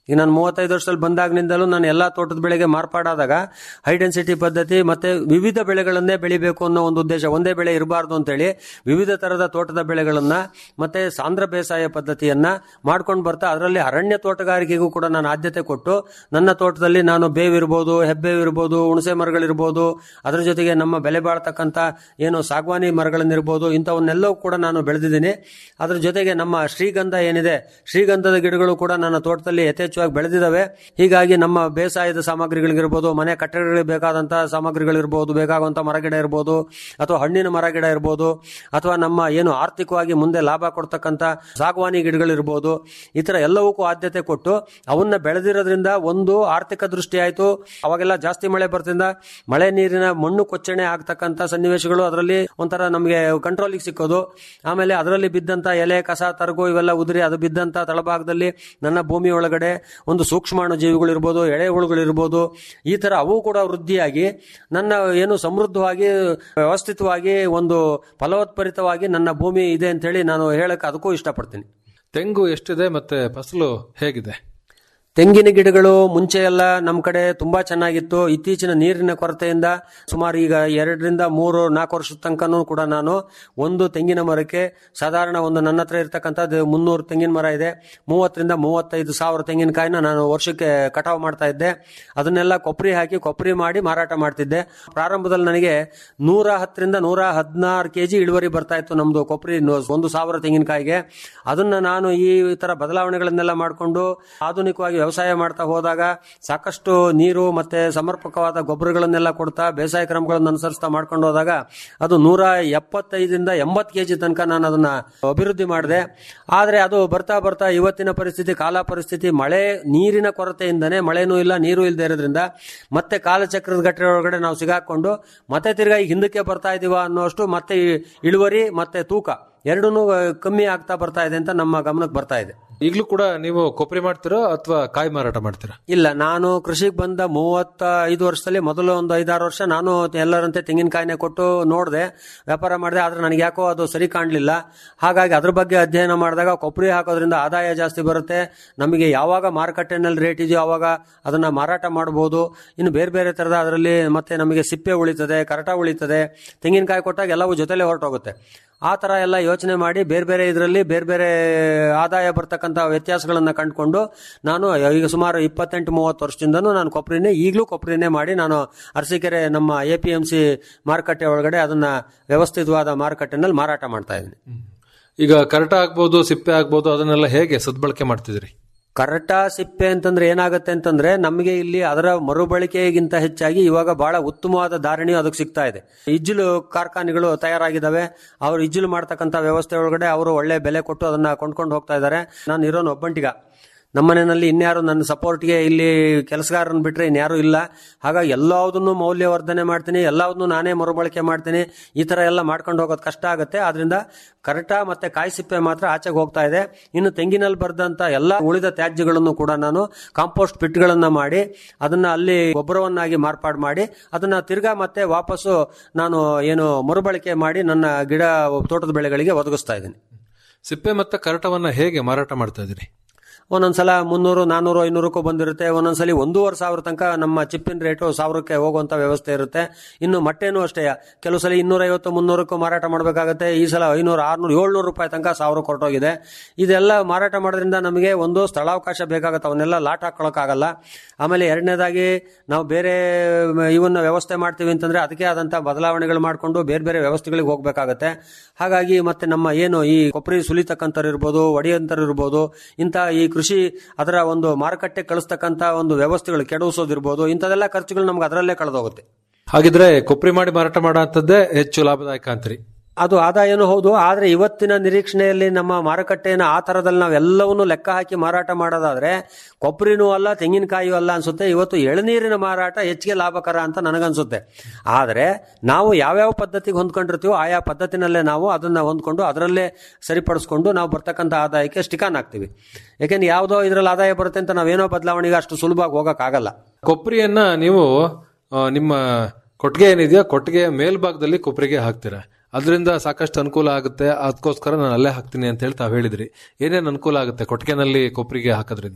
ಈಗ ನಾನು ಮೂವತ್ತೈದು ವರ್ಷದಲ್ಲಿ ಬಂದಾಗಿನಿಂದಲೂ ನಾನು ಎಲ್ಲಾ ತೋಟದ ಬೆಳೆಗೆ ಮಾರ್ಪಾಡಾದಾಗ ಹೈ ಡೆನ್ಸಿಟಿ ಪದ್ಧತಿ ಮತ್ತೆ ವಿವಿಧ ಬೆಳೆಗಳನ್ನೇ ಬೆಳಿಬೇಕು ಅನ್ನೋ ಒಂದು ಉದ್ದೇಶ ಒಂದೇ ಬೆಳೆ ಇರಬಾರ್ದು ಅಂತೇಳಿ ವಿವಿಧ ತರದ ತೋಟದ ಬೆಳೆಗಳನ್ನ ಮತ್ತೆ ಸಾಂದ್ರ ಬೇಸಾಯ ಪದ್ಧತಿಯನ್ನ ಮಾಡ್ಕೊಂಡು ಬರ್ತಾ ಅದರಲ್ಲಿ ಅರಣ್ಯ ತೋಟಗಾರಿಕೆಗೂ ಕೂಡ ನಾನು ಆದ್ಯತೆ ಕೊಟ್ಟು ನನ್ನ ತೋಟದಲ್ಲಿ ನಾನು ಬೇವಿರ್ಬೋದು ಹೆಬ್ಬೇವಿರ್ಬೋದು ಹುಣಸೆ ಮರಗಳಿರ್ಬೋದು ಅದರ ಜೊತೆಗೆ ನಮ್ಮ ಬೆಲೆ ಬಾಳ್ತಕ್ಕಂಥ ಏನು ಸಾಗವಾನಿ ಮರಗಳನ್ನಿರ್ಬೋದು ಇಂಥವನ್ನೆಲ್ಲವೂ ಕೂಡ ನಾನು ಬೆಳೆದಿದ್ದೀನಿ ಅದ್ರ ಜೊತೆಗೆ ನಮ್ಮ ಶ್ರೀಗಂಧ ಏನಿದೆ ಶ್ರೀಗಂಧದ ಗಿಡಗಳು ಕೂಡ ನನ್ನ ತೋಟದಲ್ಲಿ ಯಥೇಚ್ಛವಾಗಿ ಬೆಳೆದಿದ್ದಾವೆ ಹೀಗಾಗಿ ನಮ್ಮ ಬೇಸಾಯದ ಸಾಮಗ್ರಿಗಳಿಗಿರ್ಬೋದು ಮನೆ ಕಟ್ಟಡಗಳಿಗೆ ಬೇಕಾದಂತಹ ಸಾಮಗ್ರಿಗಳಿರ್ಬೋದು ಬೇಕಾಗುವಂತ ಮರಗಿಡ ಇರ್ಬೋದು ಅಥವಾ ಹಣ್ಣಿನ ಮರಗಿಡ ಇರ್ಬೋದು ಅಥವಾ ನಮ್ಮ ಏನು ಆರ್ಥಿಕವಾಗಿ ಮುಂದೆ ಲಾಭ ಕೊಡ್ತಕ್ಕಂಥ ಸಾಗವಾನಿ ಗಿಡಗಳಿರ್ಬೋದು ಈ ತರ ಎಲ್ಲವಕ್ಕೂ ಆದ್ಯತೆ ಕೊಟ್ಟು ಅವನ್ನ ಬೆಳೆದಿರೋದ್ರಿಂದ ಒಂದು ಆರ್ಥಿಕ ದೃಷ್ಟಿ ಆಯ್ತು ಅವಾಗೆಲ್ಲ ಜಾಸ್ತಿ ಮಳೆ ಬರ್ತಿಂದ ಮಳೆ ನೀರಿನ ಮಣ್ಣು ಕೊಚ್ಚಣೆ ಆಗ್ತಕ್ಕಂಥ ಸನ್ನಿವೇಶಗಳು ಅದರಲ್ಲಿ ಒಂಥರ ನಮಗೆ ಕಂಟ್ರೋಲಿಗೆ ಸಿಕ್ಕೋದು ಆಮೇಲೆ ಅದರಲ್ಲಿ ಬಿದ್ದಂತ ಎಲೆ ಕಸ ತರಗು ಇವೆಲ್ಲ ಉದುರಿ ಅದು ಬಿದ್ದಂತ ತಳಭಾಗದಲ್ಲಿ ನನ್ನ ಭೂಮಿ ಒಳಗಡೆ ಒಂದು ಸೂಕ್ಷ್ಮಾಣು ಜೀವಿಗಳಿರ್ಬೋದು ಎಳೆಹುಳುಗಳಿರ್ಬೋದು ಈ ತರ ಅವು ಕೂಡ ವೃದ್ಧಿಯಾಗಿ ನನ್ನ ಏನು ಸಮೃದ್ಧವಾಗಿ ವ್ಯವಸ್ಥಿತವಾಗಿ ಒಂದು ಫಲವತ್ಪರಿತವಾಗಿ ನನ್ನ ಭೂಮಿ ಇದೆ ಅಂತ ಹೇಳಿ ನಾನು ಹೇಳಕ್ ಅದಕ್ಕೂ ಇಷ್ಟಪಡ್ತೀನಿ ತೆಂಗು ಎಷ್ಟಿದೆ ಮತ್ತೆ ಫಸಲು ಹೇಗಿದೆ ತೆಂಗಿನ ಗಿಡಗಳು ಮುಂಚೆ ಎಲ್ಲ ನಮ್ಮ ಕಡೆ ತುಂಬಾ ಚೆನ್ನಾಗಿತ್ತು ಇತ್ತೀಚಿನ ನೀರಿನ ಕೊರತೆಯಿಂದ ಸುಮಾರು ಈಗ ಎರಡರಿಂದ ಮೂರು ನಾಲ್ಕು ವರ್ಷದ ತನಕನೂ ಕೂಡ ನಾನು ಒಂದು ತೆಂಗಿನ ಮರಕ್ಕೆ ಸಾಧಾರಣ ಒಂದು ನನ್ನ ಹತ್ರ ಇರ್ತಕ್ಕಂಥದ್ದು ಮುನ್ನೂರು ತೆಂಗಿನ ಮರ ಇದೆ ಮೂವತ್ತರಿಂದ ಮೂವತ್ತೈದು ಸಾವಿರ ತೆಂಗಿನಕಾಯಿನ ನಾನು ವರ್ಷಕ್ಕೆ ಕಟಾವು ಮಾಡ್ತಾ ಇದ್ದೆ ಅದನ್ನೆಲ್ಲ ಕೊಬ್ಬರಿ ಹಾಕಿ ಕೊಬ್ಬರಿ ಮಾಡಿ ಮಾರಾಟ ಮಾಡ್ತಿದ್ದೆ ಪ್ರಾರಂಭದಲ್ಲಿ ನನಗೆ ನೂರ ಹತ್ತರಿಂದ ನೂರ ಹದಿನಾರು ಕೆಜಿ ಇಳುವರಿ ಬರ್ತಾ ಇತ್ತು ನಮ್ದು ಕೊಬ್ಬರಿ ಒಂದು ಸಾವಿರ ತೆಂಗಿನಕಾಯಿಗೆ ಅದನ್ನ ನಾನು ಈ ತರ ಬದಲಾವಣೆಗಳನ್ನೆಲ್ಲ ಮಾಡಿಕೊಂಡು ಆಧುನಿಕವಾಗಿ ವ್ಯವಸಾಯ ಮಾಡ್ತಾ ಹೋದಾಗ ಸಾಕಷ್ಟು ನೀರು ಮತ್ತೆ ಸಮರ್ಪಕವಾದ ಗೊಬ್ಬರಗಳನ್ನೆಲ್ಲ ಕೊಡ್ತಾ ಬೇಸಾಯ ಕ್ರಮಗಳನ್ನು ಅನುಸರಿಸ್ತಾ ಮಾಡ್ಕೊಂಡು ಹೋದಾಗ ಅದು ನೂರ ಎಪ್ಪತ್ತೈದರಿಂದ ಎಂಬತ್ತು ಕೆಜಿ ತನಕ ನಾನು ಅದನ್ನ ಅಭಿವೃದ್ಧಿ ಮಾಡಿದೆ ಆದ್ರೆ ಅದು ಬರ್ತಾ ಬರ್ತಾ ಇವತ್ತಿನ ಪರಿಸ್ಥಿತಿ ಕಾಲ ಪರಿಸ್ಥಿತಿ ಮಳೆ ನೀರಿನ ಕೊರತೆಯಿಂದನೇ ಮಳೆನೂ ಇಲ್ಲ ನೀರು ಇಲ್ಲದೆ ಇರೋದ್ರಿಂದ ಮತ್ತೆ ಕಾಲಚಕ್ರದ ಘಟನೆ ಒಳಗಡೆ ನಾವು ಸಿಗಾಕೊಂಡು ಮತ್ತೆ ತಿರ್ಗಾ ಈಗ ಹಿಂದಕ್ಕೆ ಬರ್ತಾ ಇದೀವ ಅನ್ನೋಷ್ಟು ಮತ್ತೆ ಈ ಇಳುವರಿ ಮತ್ತೆ ತೂಕ ಎರಡೂ ಕಮ್ಮಿ ಆಗ್ತಾ ಬರ್ತಾ ಇದೆ ಅಂತ ನಮ್ಮ ಗಮನಕ್ಕೆ ಬರ್ತಾ ಇದೆ ಈಗಲೂ ಕೂಡ ನೀವು ಕೊಬ್ಬರಿ ಮಾಡ್ತೀರಾ ಅಥವಾ ಕಾಯಿ ಮಾರಾಟ ಮಾಡ್ತೀರಾ ಇಲ್ಲ ನಾನು ಕೃಷಿಗೆ ಬಂದ ಮೂವತ್ತ ಐದು ವರ್ಷದಲ್ಲಿ ಮೊದಲು ಒಂದು ಐದಾರು ವರ್ಷ ನಾನು ಎಲ್ಲರಂತೆ ತೆಂಗಿನಕಾಯಿನೇ ಕೊಟ್ಟು ನೋಡಿದೆ ವ್ಯಾಪಾರ ಮಾಡಿದೆ ಆದ್ರೆ ನನಗೆ ಯಾಕೋ ಅದು ಸರಿ ಕಾಣಲಿಲ್ಲ ಹಾಗಾಗಿ ಅದ್ರ ಬಗ್ಗೆ ಅಧ್ಯಯನ ಮಾಡಿದಾಗ ಕೊಬ್ಬರಿ ಹಾಕೋದ್ರಿಂದ ಆದಾಯ ಜಾಸ್ತಿ ಬರುತ್ತೆ ನಮಗೆ ಯಾವಾಗ ಮಾರುಕಟ್ಟೆನಲ್ಲಿ ರೇಟ್ ಇದೆಯೋ ಅವಾಗ ಅದನ್ನ ಮಾರಾಟ ಮಾಡಬಹುದು ಇನ್ನು ಬೇರೆ ಬೇರೆ ತರದ ಅದರಲ್ಲಿ ಮತ್ತೆ ನಮಗೆ ಸಿಪ್ಪೆ ಉಳಿತದೆ ಕರಟ ಉಳಿತದೆ ತೆಂಗಿನಕಾಯಿ ಕೊಟ್ಟಾಗ ಎಲ್ಲವೂ ಜೊತೆಲೆ ಹೊರಟೋಗುತ್ತೆ ಆ ತರ ಎಲ್ಲ ಯೋಚನೆ ಮಾಡಿ ಬೇರೆ ಬೇರೆ ಇದರಲ್ಲಿ ಬೇರೆ ಬೇರೆ ಆದಾಯ ಬರ್ತಕ್ಕಂಥ ವ್ಯತ್ಯಾಸಗಳನ್ನ ಕಂಡುಕೊಂಡು ನಾನು ಈಗ ಸುಮಾರು ಇಪ್ಪತ್ತೆಂಟು ಮೂವತ್ತು ವರ್ಷದಿಂದನೂ ನಾನು ಕೊಬ್ಬರಿನೇ ಈಗಲೂ ಕೊಬ್ಬರಿನೇ ಮಾಡಿ ನಾನು ಅರಸೀಕೆರೆ ನಮ್ಮ ಎ ಪಿ ಎಂ ಸಿ ಮಾರುಕಟ್ಟೆ ಒಳಗಡೆ ಅದನ್ನ ವ್ಯವಸ್ಥಿತವಾದ ಮಾರುಕಟ್ಟೆನಲ್ಲಿ ಮಾರಾಟ ಮಾಡ್ತಾ ಇದ್ದೀನಿ ಈಗ ಕರಟ ಆಗ್ಬೋದು ಸಿಪ್ಪೆ ಆಗ್ಬೋದು ಅದನ್ನೆಲ್ಲ ಹೇಗೆ ಸದ್ಬಳಕೆ ಮಾಡ್ತಿದ್ರಿ ಕರಟ ಸಿಪ್ಪೆ ಅಂತಂದ್ರೆ ಏನಾಗುತ್ತೆ ಅಂತಂದ್ರೆ ನಮಗೆ ಇಲ್ಲಿ ಅದರ ಮರುಬಳಕೆಗಿಂತ ಹೆಚ್ಚಾಗಿ ಇವಾಗ ಬಹಳ ಉತ್ತಮವಾದ ಧಾರಣೆಯು ಅದಕ್ಕೆ ಸಿಗ್ತಾ ಇದೆ ಇಜ್ಜಿಲು ಕಾರ್ಖಾನೆಗಳು ತಯಾರಾಗಿದ್ದಾವೆ ಅವರು ಇಜ್ಜಿಲು ಮಾಡ್ತಕ್ಕಂಥ ವ್ಯವಸ್ಥೆ ಒಳಗಡೆ ಅವರು ಒಳ್ಳೆ ಬೆಲೆ ಕೊಟ್ಟು ಅದನ್ನ ಕೊಂಡ್ಕೊಂಡು ಹೋಗ್ತಾ ಇದ್ದಾರೆ ನಾನು ಇರೋನು ಒಬ್ಬಂಟಿಗ ನಮ್ಮನೆಯಲ್ಲಿ ಇನ್ಯಾರು ನನ್ನ ಸಪೋರ್ಟ್ಗೆ ಇಲ್ಲಿ ಕೆಲಸಗಾರರನ್ನ ಬಿಟ್ರೆ ಇನ್ಯಾರು ಇಲ್ಲ ಹಾಗಾಗಿ ಎಲ್ಲದನ್ನು ಮೌಲ್ಯವರ್ಧನೆ ಮಾಡ್ತೀನಿ ಎಲ್ಲದನ್ನು ನಾನೇ ಮರುಬಳಕೆ ಮಾಡ್ತೀನಿ ಈ ತರ ಎಲ್ಲ ಮಾಡ್ಕೊಂಡು ಹೋಗೋದು ಕಷ್ಟ ಆಗುತ್ತೆ ಆದ್ರಿಂದ ಕರಟ ಮತ್ತೆ ಕಾಯಿ ಸಿಪ್ಪೆ ಮಾತ್ರ ಆಚೆಗೆ ಹೋಗ್ತಾ ಇದೆ ಇನ್ನು ತೆಂಗಿನಲ್ಲಿ ಬರ್ದಂತ ಎಲ್ಲ ಉಳಿದ ತ್ಯಾಜ್ಯಗಳನ್ನು ಕೂಡ ನಾನು ಕಾಂಪೋಸ್ಟ್ ಪಿಟ್ಗಳನ್ನ ಮಾಡಿ ಅದನ್ನ ಅಲ್ಲಿ ಗೊಬ್ಬರವನ್ನಾಗಿ ಮಾರ್ಪಾಡು ಮಾಡಿ ಅದನ್ನ ತಿರ್ಗಾ ಮತ್ತೆ ವಾಪಸ್ಸು ನಾನು ಏನು ಮರುಬಳಕೆ ಮಾಡಿ ನನ್ನ ಗಿಡ ತೋಟದ ಬೆಳೆಗಳಿಗೆ ಒದಗಿಸ್ತಾ ಇದ್ದೀನಿ ಸಿಪ್ಪೆ ಮತ್ತೆ ಕರಟವನ್ನ ಹೇಗೆ ಮಾರಾಟ ಮಾಡ್ತಾ ಇದ್ದೀರಿ ಒಂದೊಂದ್ಸಲ ಮುನ್ನೂರು ನಾನೂರು ಐನೂರಕ್ಕೂ ಬಂದಿರುತ್ತೆ ಒಂದೊಂದ್ಸಲಿ ಒಂದೂವರೆ ಸಾವಿರ ತನಕ ನಮ್ಮ ಚಿಪ್ಪಿನ ರೇಟು ಸಾವಿರಕ್ಕೆ ಹೋಗುವಂತ ವ್ಯವಸ್ಥೆ ಇರುತ್ತೆ ಇನ್ನು ಮೊಟ್ಟೆನೂ ಅಷ್ಟೇ ಕೆಲವು ಸಲ ಇನ್ನೂರೈವತ್ತು ಮುನ್ನೂರಕ್ಕೂ ಮಾರಾಟ ಮಾಡಬೇಕಾಗುತ್ತೆ ಈ ಸಲ ಐನೂರು ಆರ್ನೂರು ಏಳ್ನೂರು ರೂಪಾಯಿ ತನಕ ಸಾವಿರ ಕೊಟ್ಟೋಗಿದೆ ಇದೆಲ್ಲ ಮಾರಾಟ ಮಾಡೋದ್ರಿಂದ ನಮಗೆ ಒಂದು ಸ್ಥಳಾವಕಾಶ ಬೇಕಾಗುತ್ತೆ ಅವನ್ನೆಲ್ಲ ಲಾಟ್ ಹಾಕೊಳಕ್ಕಾಗಲ್ಲ ಆಮೇಲೆ ಎರಡನೇದಾಗಿ ನಾವು ಬೇರೆ ಇವನ್ನ ವ್ಯವಸ್ಥೆ ಮಾಡ್ತೀವಿ ಅಂತಂದ್ರೆ ಅದಕ್ಕೆ ಆದಂತ ಬದಲಾವಣೆಗಳು ಮಾಡಿಕೊಂಡು ಬೇರೆ ಬೇರೆ ವ್ಯವಸ್ಥೆಗಳಿಗೆ ಹೋಗ್ಬೇಕಾಗತ್ತೆ ಹಾಗಾಗಿ ಮತ್ತೆ ನಮ್ಮ ಏನು ಈ ಕೊಬ್ಬರಿ ಸುಲಿತಕ್ಕಂಥವ್ರು ಇರ್ಬೋದು ಒಡೆಯಂತರು ಇರ್ಬೋದು ಇಂಥ ಈ ಕೃಷಿ ಅದರ ಒಂದು ಮಾರುಕಟ್ಟೆ ಕಳಿಸ್ತಕ್ಕಂಥ ಒಂದು ವ್ಯವಸ್ಥೆಗಳು ಕೆಡವಿಸೋದಿರ್ಬೋದು ಇಂಥದೆಲ್ಲ ಖರ್ಚುಗಳು ನಮ್ಗೆ ಅದರಲ್ಲೇ ಕಳೆದೋಗುತ್ತೆ ಹಾಗಿದ್ರೆ ಕೊಬ್ಬರಿ ಮಾಡಿ ಮಾರಾಟ ಮಾಡೋಂಥದ್ದೇ ಹೆಚ್ಚು ಲಾಭದಾಯಕ ಅಂತೀರಿ ಅದು ಆದಾಯನೂ ಹೌದು ಆದ್ರೆ ಇವತ್ತಿನ ನಿರೀಕ್ಷಣೆಯಲ್ಲಿ ನಮ್ಮ ಮಾರುಕಟ್ಟೆಯನ್ನು ಆ ತರದಲ್ಲಿ ನಾವೆಲ್ಲವನ್ನೂ ಲೆಕ್ಕ ಹಾಕಿ ಮಾರಾಟ ಮಾಡೋದಾದ್ರೆ ಕೊಬ್ಬರಿನೂ ಅಲ್ಲ ತೆಂಗಿನಕಾಯಿಯೂ ಅಲ್ಲ ಅನ್ಸುತ್ತೆ ಇವತ್ತು ಎಳನೀರಿನ ಮಾರಾಟ ಹೆಚ್ಚಿಗೆ ಲಾಭಕರ ಅಂತ ನನಗನ್ಸುತ್ತೆ ಆದ್ರೆ ನಾವು ಯಾವ್ಯಾವ ಪದ್ಧತಿಗೆ ಹೊಂದ್ಕೊಂಡಿರ್ತೀವೋ ಆಯಾ ಪದ್ಧತಿನಲ್ಲೇ ನಾವು ಅದನ್ನ ಹೊಂದ್ಕೊಂಡು ಅದರಲ್ಲೇ ಸರಿಪಡಿಸ್ಕೊಂಡು ನಾವು ಬರ್ತಕ್ಕಂಥ ಆದಾಯಕ್ಕೆ ಸ್ಟಿಕಾನ್ ಆಗ್ತೀವಿ ಯಾಕೆಂದ್ರೆ ಯಾವುದೋ ಇದರಲ್ಲಿ ಆದಾಯ ಬರುತ್ತೆ ಅಂತ ನಾವೇನೋ ಬದಲಾವಣೆಗೆ ಅಷ್ಟು ಸುಲಭವಾಗಿ ಹೋಗಕ್ಕಾಗಲ್ಲ ಕೊಬ್ಬರಿಯನ್ನ ನೀವು ಆ, ನಿಮ್ಮ ಕೊಟ್ಟಿಗೆ ಏನಿದೆಯೋ ಕೊಟ್ಟಿಗೆ ಮೇಲ್ಭಾಗದಲ್ಲಿ ಕೊಬ್ಬರಿಗೆ ಹಾಕ್ತೀರಾ ಅದರಿಂದ ಸಾಕಷ್ಟು ಅನುಕೂಲ ಆಗುತ್ತೆ ಅದಕ್ಕೋಸ್ಕರ ನಾನು ಅಲ್ಲೇ ಹಾಕ್ತೀನಿ ಅಂತ ಹೇಳಿ ತಾವು ಹೇಳಿದ್ರಿ ಏನೇನು ಅನುಕೂಲ ಆಗುತ್ತೆ ಕೊಟ್ಟಿಗೆನಲ್ಲಿ ಕೊಬ್ಬರಿಗೆ ಹಾಕೋದ್ರಿಂದ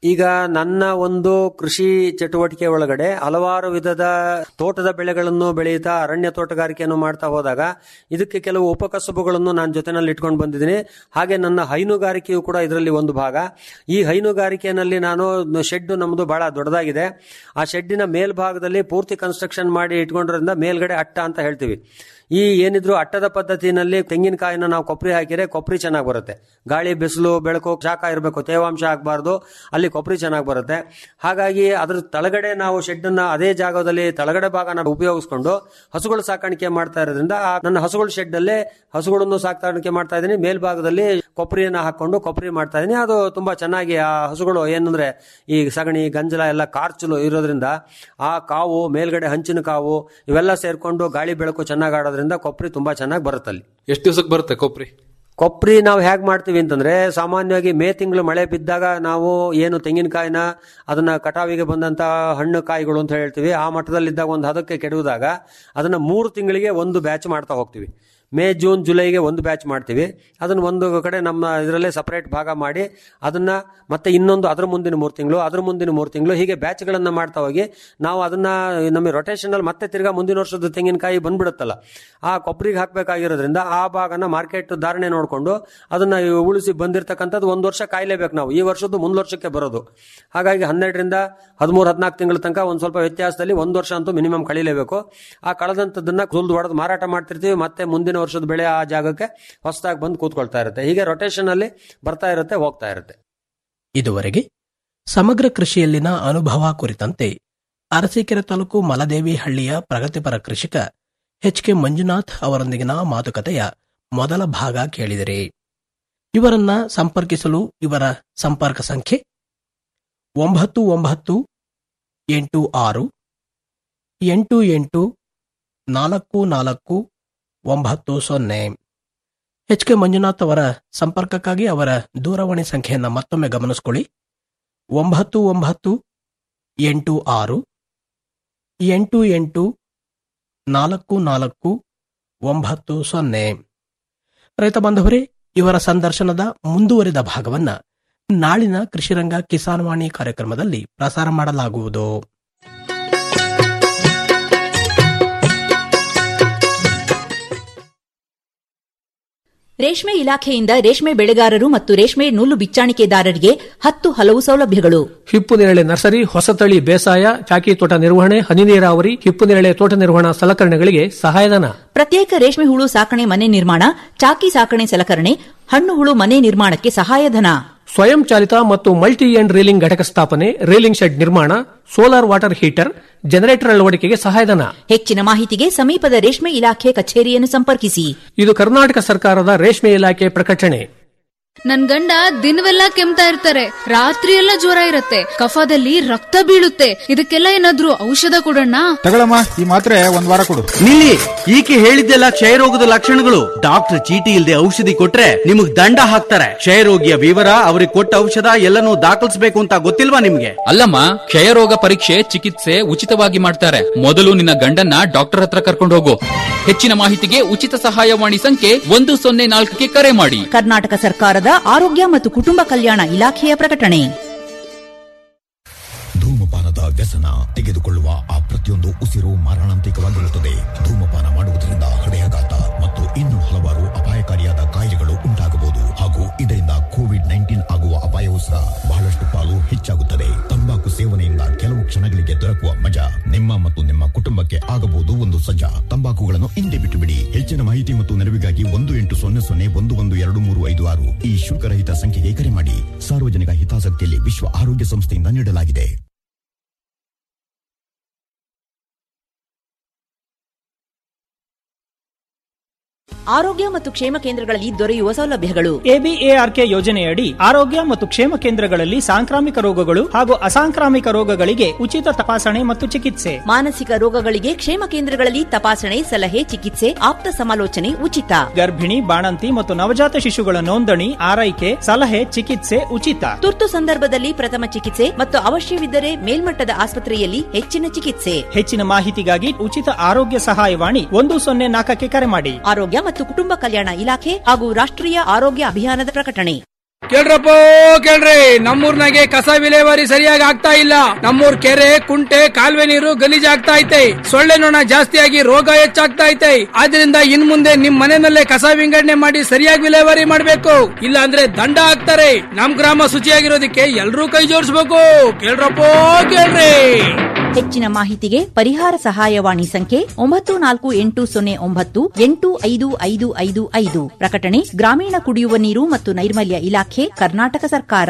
ಈಗ ನನ್ನ ಒಂದು ಕೃಷಿ ಚಟುವಟಿಕೆ ಒಳಗಡೆ ಹಲವಾರು ವಿಧದ ತೋಟದ ಬೆಳೆಗಳನ್ನು ಬೆಳೆಯುತ್ತಾ ಅರಣ್ಯ ತೋಟಗಾರಿಕೆಯನ್ನು ಮಾಡ್ತಾ ಹೋದಾಗ ಇದಕ್ಕೆ ಕೆಲವು ಉಪಕಸಬುಗಳನ್ನು ನಾನು ಜೊತೆನಲ್ಲಿ ಇಟ್ಕೊಂಡು ಬಂದಿದ್ದೀನಿ ಹಾಗೆ ನನ್ನ ಹೈನುಗಾರಿಕೆಯು ಕೂಡ ಇದರಲ್ಲಿ ಒಂದು ಭಾಗ ಈ ಹೈನುಗಾರಿಕೆಯಲ್ಲಿ ನಾನು ಶೆಡ್ ನಮ್ಮದು ಬಹಳ ದೊಡ್ಡದಾಗಿದೆ ಆ ಶೆಡ್ಡಿನ ಮೇಲ್ಭಾಗದಲ್ಲಿ ಪೂರ್ತಿ ಕನ್ಸ್ಟ್ರಕ್ಷನ್ ಮಾಡಿ ಇಟ್ಕೊಂಡಿರೋದ್ರಿಂದ ಮೇಲ್ಗಡೆ ಅಟ್ಟ ಅಂತ ಹೇಳ್ತೀವಿ ಈ ಏನಿದ್ರು ಅಟ್ಟದ ಪದ್ಧತಿನಲ್ಲಿ ತೆಂಗಿನಕಾಯಿನ ನಾವು ಕೊಬ್ಬರಿ ಹಾಕಿದ್ರೆ ಕೊಬ್ಬರಿ ಚೆನ್ನಾಗಿ ಬರುತ್ತೆ ಗಾಳಿ ಬಿಸಿಲು ಬೆಳಕು ಶಾಖ ಇರಬೇಕು ತೇವಾಂಶ ಆಗಬಾರ್ದು ಅಲ್ಲಿ ಕೊಬ್ಬರಿ ಚೆನ್ನಾಗಿ ಬರುತ್ತೆ ಹಾಗಾಗಿ ಅದ್ರ ತಳಗಡೆ ನಾವು ಶೆಡ್ ಅನ್ನ ಅದೇ ಜಾಗದಲ್ಲಿ ತಳಗಡೆ ಭಾಗನ ಉಪಯೋಗಿಸ್ಕೊಂಡು ಹಸುಗಳು ಸಾಕಾಣಿಕೆ ಮಾಡ್ತಾ ಇರೋದ್ರಿಂದ ಆ ನನ್ನ ಹಸುಗಳ ಶೆಡ್ ಅಲ್ಲೇ ಹಸುಗಳನ್ನು ಸಾಕಾಣಿಕೆ ಮಾಡ್ತಾ ಇದ್ದೀನಿ ಮೇಲ್ಭಾಗದಲ್ಲಿ ಕೊಬ್ಬರಿಯನ್ನ ಹಾಕೊಂಡು ಕೊಬ್ಬರಿ ಮಾಡ್ತಾ ಇದ್ದೀನಿ ಅದು ತುಂಬಾ ಚೆನ್ನಾಗಿ ಆ ಹಸುಗಳು ಏನಂದ್ರೆ ಈ ಸಗಣಿ ಗಂಜಲ ಎಲ್ಲ ಕಾರ್ಚಲು ಇರೋದ್ರಿಂದ ಆ ಕಾವು ಮೇಲ್ಗಡೆ ಹಂಚಿನ ಕಾವು ಇವೆಲ್ಲ ಸೇರ್ಕೊಂಡು ಗಾಳಿ ಬೆಳಕು ಚೆನ್ನಾಗಿ ಆಡೋದ್ರಿಂದ ಕೊಬ್ಬರಿ ತುಂಬಾ ಚೆನ್ನಾಗಿ ಬರುತ್ತಲ್ಲಿ ಎಷ್ಟು ದಿವಸಕ್ಕೆ ಬರುತ್ತೆ ಕೊಬ್ಬರಿ ಕೊಬ್ಬರಿ ನಾವು ಹೇಗೆ ಮಾಡ್ತೀವಿ ಅಂತಂದ್ರೆ ಸಾಮಾನ್ಯವಾಗಿ ಮೇ ತಿಂಗಳು ಮಳೆ ಬಿದ್ದಾಗ ನಾವು ಏನು ತೆಂಗಿನಕಾಯಿನ ಅದನ್ನ ಕಟಾವಿಗೆ ಬಂದಂತ ಹಣ್ಣು ಕಾಯಿಗಳು ಅಂತ ಹೇಳ್ತೀವಿ ಆ ಮಟ್ಟದಲ್ಲಿದ್ದಾಗ ಒಂದು ಹದಕ್ಕೆ ಕೆಡುವುದಾಗ ಅದನ್ನ ಮೂರು ತಿಂಗಳಿಗೆ ಒಂದು ಬ್ಯಾಚ್ ಮಾಡ್ತಾ ಹೋಗ್ತೀವಿ ಮೇ ಜೂನ್ ಜುಲೈಗೆ ಒಂದು ಬ್ಯಾಚ್ ಮಾಡ್ತೀವಿ ಅದನ್ನ ಒಂದು ಕಡೆ ನಮ್ಮ ಇದರಲ್ಲೇ ಸಪರೇಟ್ ಭಾಗ ಮಾಡಿ ಅದನ್ನ ಮತ್ತೆ ಇನ್ನೊಂದು ಅದ್ರ ಮುಂದಿನ ಮೂರು ತಿಂಗಳು ಅದ್ರ ಮುಂದಿನ ಮೂರು ತಿಂಗಳು ಹೀಗೆ ಬ್ಯಾಚ್ಗಳನ್ನ ಮಾಡ್ತಾ ಹೋಗಿ ನಾವು ಅದನ್ನ ನಮಗೆ ರೊಟೇಷನ್ ಮತ್ತೆ ತಿರ್ಗಾ ಮುಂದಿನ ವರ್ಷದ ತೆಂಗಿನಕಾಯಿ ಬಂದ್ಬಿಡುತ್ತಲ್ಲ ಆ ಕೊಬ್ಬರಿಗೆ ಹಾಕಬೇಕಾಗಿರೋದ್ರಿಂದ ಆ ಭಾಗನ ಮಾರ್ಕೆಟ್ ಧಾರಣೆ ನೋಡಿಕೊಂಡು ಅದನ್ನ ಉಳಿಸಿ ಬಂದಿರತಕ್ಕಂಥದ್ದು ಒಂದು ವರ್ಷ ಕಾಯಲೇಬೇಕು ನಾವು ಈ ವರ್ಷದ್ದು ಮುಂದ್ ವರ್ಷಕ್ಕೆ ಬರೋದು ಹಾಗಾಗಿ ಹನ್ನೆರಡರಿಂದ ಹದಿಮೂರು ಹದಿನಾಲ್ಕು ತಿಂಗಳ ತನಕ ಒಂದು ಸ್ವಲ್ಪ ವ್ಯತ್ಯಾಸದಲ್ಲಿ ಒಂದು ವರ್ಷ ಅಂತೂ ಮಿನಿಮಮ್ ಕಳಿಲೇಬೇಕು ಆ ಕಳೆದಂಥದ್ದನ್ನ ಸುಲ್ದು ಹೊಡೆದು ಮಾರಾಟ ಮಾಡ್ತಿರ್ತೀವಿ ಮತ್ತೆ ಮುಂದಿನ ವರ್ಷದ ಬೆಳೆ ಆ ಜಾಗಕ್ಕೆ ಹೊಸದಾಗಿ ಬಂದು ಕೂತ್ಕೊಳ್ತಾ ಇರುತ್ತೆ ಹೀಗೆ ರೊಟೇಷನ್ ಅಲ್ಲಿ ಬರ್ತಾ ಇರುತ್ತೆ ಹೋಗ್ತಾ ಇರುತ್ತೆ ಇದುವರೆಗೆ ಸಮಗ್ರ ಕೃಷಿಯಲ್ಲಿನ ಅನುಭವ ಕುರಿತಂತೆ ಅರಸೀಕೆರೆ ತಾಲೂಕು ಮಲದೇವಿ ಹಳ್ಳಿಯ ಪ್ರಗತಿಪರ ಕೃಷಿಕ ಎಚ್ ಕೆ ಮಂಜುನಾಥ್ ಅವರೊಂದಿಗಿನ ಮಾತುಕತೆಯ ಮೊದಲ ಭಾಗ ಕೇಳಿದಿರಿ ಇವರನ್ನ ಸಂಪರ್ಕಿಸಲು ಇವರ ಸಂಪರ್ಕ ಸಂಖ್ಯೆ ಒಂಬತ್ತು ಒಂಬತ್ತು ಎಂಟು ಆರು ಎಂಟು ಎಂಟು ನಾಲ್ಕು ನಾಲ್ಕು ಒಂಬತ್ತು ಸೊನ್ನೆ ಎಚ್ ಕೆ ಮಂಜುನಾಥ್ ಅವರ ಸಂಪರ್ಕಕ್ಕಾಗಿ ಅವರ ದೂರವಾಣಿ ಸಂಖ್ಯೆಯನ್ನು ಮತ್ತೊಮ್ಮೆ ಗಮನಿಸಿಕೊಳ್ಳಿ ಒಂಬತ್ತು ಒಂಬತ್ತು ಎಂಟು ಆರು ಎಂಟು ಎಂಟು ನಾಲ್ಕು ನಾಲ್ಕು ಒಂಬತ್ತು ಸೊನ್ನೆ ರೈತ ಬಾಂಧವರೇ ಇವರ ಸಂದರ್ಶನದ ಮುಂದುವರಿದ ಭಾಗವನ್ನ ನಾಳಿನ ಕೃಷಿರಂಗ ಕಿಸಾನ್ ವಾಣಿ ಕಾರ್ಯಕ್ರಮದಲ್ಲಿ ಪ್ರಸಾರ ಮಾಡಲಾಗುವುದು ರೇಷ್ಮೆ ಇಲಾಖೆಯಿಂದ ರೇಷ್ಮೆ ಬೆಳೆಗಾರರು ಮತ್ತು ರೇಷ್ಮೆ ನೂಲು ಬಿಚ್ಚಾಣಿಕೆದಾರರಿಗೆ ಹತ್ತು ಹಲವು ಸೌಲಭ್ಯಗಳು ಹಿಪ್ಪು ನೇರಳೆ ನರ್ಸರಿ ಹೊಸತಳಿ ಬೇಸಾಯ ಚಾಕಿ ತೋಟ ನಿರ್ವಹಣೆ ಹನಿ ನೀರಾವರಿ ಹಿಪ್ಪು ನೇರಳೆ ತೋಟ ನಿರ್ವಹಣಾ ಸಲಕರಣೆಗಳಿಗೆ ಸಹಾಯಧನ ಪ್ರತ್ಯೇಕ ರೇಷ್ಮೆ ಹುಳು ಸಾಕಣೆ ಮನೆ ನಿರ್ಮಾಣ ಚಾಕಿ ಸಾಕಣೆ ಸಲಕರಣೆ ಹಣ್ಣು ಹುಳು ಮನೆ ನಿರ್ಮಾಣಕ್ಕೆ ಸಹಾಯಧನ ಸ್ವಯಂ ಚಾಲಿತ ಮತ್ತು ಮಲ್ಟಿ ಎಂಡ್ ರೀಲಿಂಗ್ ಘಟಕ ಸ್ಥಾಪನೆ ರೀಲಿಂಗ್ ಶೆಡ್ ನಿರ್ಮಾಣ ಸೋಲಾರ್ ವಾಟರ್ ಹೀಟರ್ ಜನರೇಟರ್ ಅಳವಡಿಕೆಗೆ ಸಹಾಯಧನ ಹೆಚ್ಚಿನ ಮಾಹಿತಿಗೆ ಸಮೀಪದ ರೇಷ್ಮೆ ಇಲಾಖೆ ಕಚೇರಿಯನ್ನು ಸಂಪರ್ಕಿಸಿ ಇದು ಕರ್ನಾಟಕ ಸರ್ಕಾರದ ರೇಷ್ಮೆ ಇಲಾಖೆ ಪ್ರಕಟಣೆ ನನ್ ಗಂಡ ದಿನವೆಲ್ಲ ಕೆಮ್ತಾ ಇರ್ತಾರೆ ರಾತ್ರಿ ಎಲ್ಲ ಜ್ವರ ಇರತ್ತೆ ಕಫದಲ್ಲಿ ರಕ್ತ ಬೀಳುತ್ತೆ ಇದಕ್ಕೆಲ್ಲ ಏನಾದ್ರೂ ಔಷಧ ಕೊಡೋಣ ತಗೊಳಮ್ಮ ಈ ಮಾತ್ರೆ ಒಂದ್ ವಾರ ಕೊಡು ನಿಲ್ಲಿ ಈಕೆ ಹೇಳಿದ್ದೆಲ್ಲ ಕ್ಷಯರೋಗದ ಲಕ್ಷಣಗಳು ಡಾಕ್ಟರ್ ಚೀಟಿ ಇಲ್ಲದೆ ಔಷಧಿ ಕೊಟ್ರೆ ನಿಮಗ್ ದಂಡ ಹಾಕ್ತಾರೆ ಕ್ಷಯರೋಗಿಯ ವಿವರ ಅವ್ರಿಗೆ ಕೊಟ್ಟ ಔಷಧ ಎಲ್ಲನೂ ದಾಖಲಿಸಬೇಕು ಅಂತ ಗೊತ್ತಿಲ್ವಾ ನಿಮ್ಗೆ ಅಲ್ಲಮ್ಮ ಕ್ಷಯರೋಗ ಪರೀಕ್ಷೆ ಚಿಕಿತ್ಸೆ ಉಚಿತವಾಗಿ ಮಾಡ್ತಾರೆ ಮೊದಲು ನಿನ್ನ ಗಂಡನ್ನ ಡಾಕ್ಟರ್ ಹತ್ರ ಕರ್ಕೊಂಡು ಹೋಗು ಹೆಚ್ಚಿನ ಮಾಹಿತಿಗೆ ಉಚಿತ ಸಹಾಯವಾಣಿ ಸಂಖ್ಯೆ ಒಂದು ಸೊನ್ನೆ ನಾಲ್ಕಕ್ಕೆ ಕರೆ ಮಾಡಿ ಕರ್ನಾಟಕ ಸರ್ಕಾರದ ಆರೋಗ್ಯ ಮತ್ತು ಕುಟುಂಬ ಕಲ್ಯಾಣ ಇಲಾಖೆಯ ಪ್ರಕಟಣೆ ಧೂಮಪಾನದ ವ್ಯಸನ ತೆಗೆದುಕೊಳ್ಳುವ ಆ ಪ್ರತಿಯೊಂದು ಉಸಿರು ಮಾರಣಾಂತಿಕವಾಗಿರುತ್ತದೆ ಧೂಮಪಾನ ಮಾಡುವುದರಿಂದ ಹೃದಯಾಘಾತ ಮತ್ತು ಇನ್ನು ಹಲವಾರು ಅಪಾಯಕಾರಿಯಾದ ಕಾಯಿಲೆಗಳು ಉಂಟಾಗಬಹುದು ಹಾಗೂ ಇದರಿಂದ ಕೋವಿಡ್ ನೈನ್ಟೀನ್ ಆಗುವ ಅಪಾಯವೂ ಸಹ ಬಹಳಷ್ಟು ಪಾಲು ಹೆಚ್ಚಾಗುತ್ತದೆ ತಂಬಾಕು ಸೇವನೆಯಿಂದ ಕೆಲವು ಕ್ಷಣಗಳಿಗೆ ದೊರಕುವ ಮಜಾ ನಿಮ್ಮ ಮತ್ತು ನಿಮ್ಮ ಕುಟುಂಬಕ್ಕೆ ಆಗಬಹುದು ಒಂದು ಸಜ್ಜಾ ತಂಬಾಕುಗಳನ್ನು ಹಿಂದೆ ಬಿಟ್ಟು ಬಿಡಿ ಹೆಚ್ಚಿನ ಮಾಹಿತಿ ಮತ್ತು ನೆರವಿಗಾಗಿ ಒಂದು ಎಂಟು ಸೊನ್ನೆ ಸೊನ್ನೆ ಒಂದು ಒಂದು ಎರಡು ಮೂರು ಐದು ಆರು ಈ ಶುಲ್ಕರಹಿತ ಸಂಖ್ಯೆಗೆ ಕರೆ ಮಾಡಿ ಸಾರ್ವಜನಿಕ ಹಿತಾಸಕ್ತಿಯಲ್ಲಿ ವಿಶ್ವ ಆರೋಗ್ಯ ಸಂಸ್ಥೆಯಿಂದ ನೀಡಲಾಗಿದೆ ಆರೋಗ್ಯ ಮತ್ತು ಕ್ಷೇಮ ಕೇಂದ್ರಗಳಲ್ಲಿ ದೊರೆಯುವ ಸೌಲಭ್ಯಗಳು ಎಬಿಎಆರ್ಕೆ ಯೋಜನೆಯಡಿ ಆರೋಗ್ಯ ಮತ್ತು ಕ್ಷೇಮ ಕೇಂದ್ರಗಳಲ್ಲಿ ಸಾಂಕ್ರಾಮಿಕ ರೋಗಗಳು ಹಾಗೂ ಅಸಾಂಕ್ರಾಮಿಕ ರೋಗಗಳಿಗೆ ಉಚಿತ ತಪಾಸಣೆ ಮತ್ತು ಚಿಕಿತ್ಸೆ ಮಾನಸಿಕ ರೋಗಗಳಿಗೆ ಕ್ಷೇಮ ಕೇಂದ್ರಗಳಲ್ಲಿ ತಪಾಸಣೆ ಸಲಹೆ ಚಿಕಿತ್ಸೆ ಆಪ್ತ ಸಮಾಲೋಚನೆ ಉಚಿತ ಗರ್ಭಿಣಿ ಬಾಣಂತಿ ಮತ್ತು ನವಜಾತ ಶಿಶುಗಳ ನೋಂದಣಿ ಆರೈಕೆ ಸಲಹೆ ಚಿಕಿತ್ಸೆ ಉಚಿತ ತುರ್ತು ಸಂದರ್ಭದಲ್ಲಿ ಪ್ರಥಮ ಚಿಕಿತ್ಸೆ ಮತ್ತು ಅವಶ್ಯವಿದ್ದರೆ ಮೇಲ್ಮಟ್ಟದ ಆಸ್ಪತ್ರೆಯಲ್ಲಿ ಹೆಚ್ಚಿನ ಚಿಕಿತ್ಸೆ ಹೆಚ್ಚಿನ ಮಾಹಿತಿಗಾಗಿ ಉಚಿತ ಆರೋಗ್ಯ ಸಹಾಯವಾಣಿ ಒಂದು ಸೊನ್ನೆ ನಾಲ್ಕಕ್ಕೆ ಕರೆ ಮಾಡಿ ಆರೋಗ್ಯ ಮತ್ತು ಕುಟುಂಬ ಕಲ್ಯಾಣ ಇಲಾಖೆ ಹಾಗೂ ರಾಷ್ಟ್ರೀಯ ಆರೋಗ್ಯ ಅಭಿಯಾನದ ಪ್ರಕಟಣೆ ಕೇಳ್ರಪ್ಪ ಕೇಳ್ರಿ ನಮ್ಮೂರ್ನಾಗೆ ಕಸ ವಿಲೇವಾರಿ ಸರಿಯಾಗಿ ಆಗ್ತಾ ಇಲ್ಲ ನಮ್ಮೂರ್ ಕೆರೆ ಕುಂಟೆ ಕಾಲುವೆ ನೀರು ಗಲೀಜ್ ಆಗ್ತಾ ಐತೆ ಸೊಳ್ಳೆ ನೊಣ ಜಾಸ್ತಿಯಾಗಿ ರೋಗ ಹೆಚ್ಚಾಗ್ತಾ ಐತೆ ಆದ್ರಿಂದ ಇನ್ ಮುಂದೆ ನಿಮ್ ಮನೆಯಲ್ಲೇ ಕಸ ವಿಂಗಡಣೆ ಮಾಡಿ ಸರಿಯಾಗಿ ವಿಲೇವಾರಿ ಮಾಡ್ಬೇಕು ಇಲ್ಲ ಅಂದ್ರೆ ದಂಡ ಹಾಕ್ತಾರೆ ನಮ್ ಗ್ರಾಮ ಶುಚಿಯಾಗಿರೋದಕ್ಕೆ ಎಲ್ರೂ ಕೈ ಜೋಡಿಸ್ಬೇಕು ಕೇಳ್ರಪ್ಪ ಕೇಳ್ರಿ ಹೆಚ್ಚಿನ ಮಾಹಿತಿಗೆ ಪರಿಹಾರ ಸಹಾಯವಾಣಿ ಸಂಖ್ಯೆ ಒಂಬತ್ತು ನಾಲ್ಕು ಎಂಟು ಸೊನ್ನೆ ಒಂಬತ್ತು ಎಂಟು ಐದು ಐದು ಐದು ಐದು ಪ್ರಕಟಣೆ ಗ್ರಾಮೀಣ ಕುಡಿಯುವ ನೀರು ಮತ್ತು ನೈರ್ಮಲ್ಯ ಇಲಾಖೆ ಕರ್ನಾಟಕ ಸರ್ಕಾರ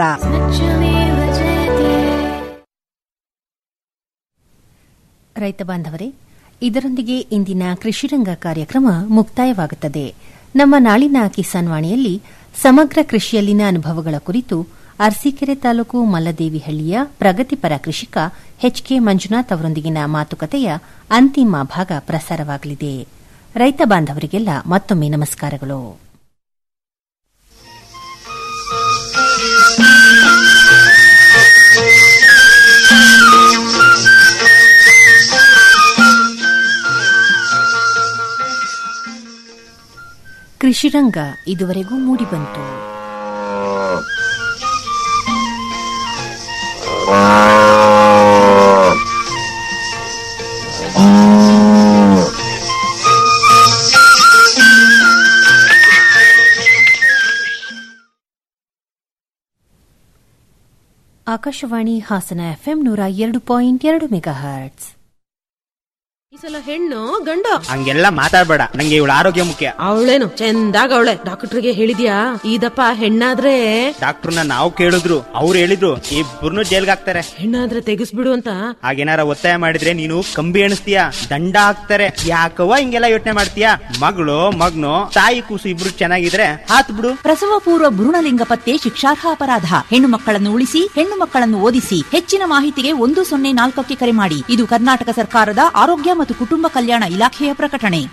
ರೈತ ಬಾಂಧವರೇ ಇದರೊಂದಿಗೆ ಇಂದಿನ ಕೃಷಿರಂಗ ಕಾರ್ಯಕ್ರಮ ಮುಕ್ತಾಯವಾಗುತ್ತದೆ ನಮ್ಮ ನಾಳಿನ ಕಿಸಾನ್ ವಾಣಿಯಲ್ಲಿ ಸಮಗ್ರ ಕೃಷಿಯಲ್ಲಿನ ಅನುಭವಗಳ ಕುರಿತು ಅರಸೀಕೆರೆ ತಾಲೂಕು ಮಲ್ಲದೇವಿಹಳ್ಳಿಯ ಪ್ರಗತಿಪರ ಕೃಷಿಕ ಎಚ್ಕೆ ಮಂಜುನಾಥ್ ಅವರೊಂದಿಗಿನ ಮಾತುಕತೆಯ ಅಂತಿಮ ಭಾಗ ಪ್ರಸಾರವಾಗಲಿದೆ ರೈತ ಬಾಂಧವರಿಗೆಲ್ಲ ಮತ್ತೊಮ್ಮೆ ನಮಸ್ಕಾರಗಳು ಕೃಷಿರಂಗ ಇದುವರೆಗೂ ಮೂಡಿಬಂತು ಆಕಾಶವಾಣಿ ಹಾಸನ ಎಫ್ಎಂ ನೂರ ಎರಡು ಪಾಯಿಂಟ್ ಎರಡು ಮೆಗಾ ಹರ್ಟ್ಸ್ ಈ ಸಲ ಹೆಣ್ಣು ಗಂಡು ಹಂಗೆಲ್ಲ ಮಾತಾಡ್ಬೇಡ ನಂಗೆ ಇವಳ ಆರೋಗ್ಯ ಮುಖ್ಯ ಅವಳೇನು ಚಂದಾಗ ಅವಳೆ ಡಾಕ್ಟರ್ಗೆ ಹೇಳಿದ್ಯಾ ಇದಪ್ಪ ಹೆಣ್ಣಾದ್ರೆ ಡಾಕ್ಟರ್ನ ನಾವು ಕೇಳಿದ್ರು ಅವ್ರು ಹೇಳಿದ್ರು ಇಬ್ಬರನ್ನು ಜೈಲ್ಗೆ ಹಾಕ್ತಾರೆ ಹೆಣ್ಣಾದ್ರೆ ತೆಗಿಸ್ಬಿಡು ಅಂತ ಹಾಗೇನಾರ ಒತ್ತಾಯ ಮಾಡಿದ್ರೆ ನೀನು ಕಂಬಿ ಎಣಿಸ್ತೀಯ ದಂಡ ಹಾಕ್ತಾರೆ ಯಾಕವ್ವ ಹಿಂಗೆಲ್ಲ ಯೋಚನೆ ಮಾಡ್ತೀಯ ಮಗಳು ಮಗ್ನು ತಾಯಿ ಕೂಸು ಇಬ್ರು ಚೆನ್ನಾಗಿದ್ರೆ ಹಾತ್ ಬಿಡು ಪ್ರಸವ ಪೂರ್ವ ಭ್ರೂಣಲಿಂಗ ಪತ್ತೆ ಶಿಕ್ಷಾರ್ಹ ಅಪರಾಧ ಹೆಣ್ಣು ಮಕ್ಕಳನ್ನು ಉಳಿಸಿ ಹೆಣ್ಣು ಮಕ್ಕಳನ್ನು ಓದಿಸಿ ಹೆಚ್ಚಿನ ಮಾಹಿತಿಗೆ ಒಂದು ಸೊನ್ನೆ ನಾಲ್ಕಕ್ಕೆ ಕರೆ ಮಾಡಿ ಇದು ಕರ್ನಾಟಕ ಸರ್ಕಾರದ ಆರೋಗ್ಯ ಮತ್ತು ಕುಟುಂಬ ಕಲ್ಯಾಣ ಇಲಾಖೆಯ ಪ್ರಕಟಣೆ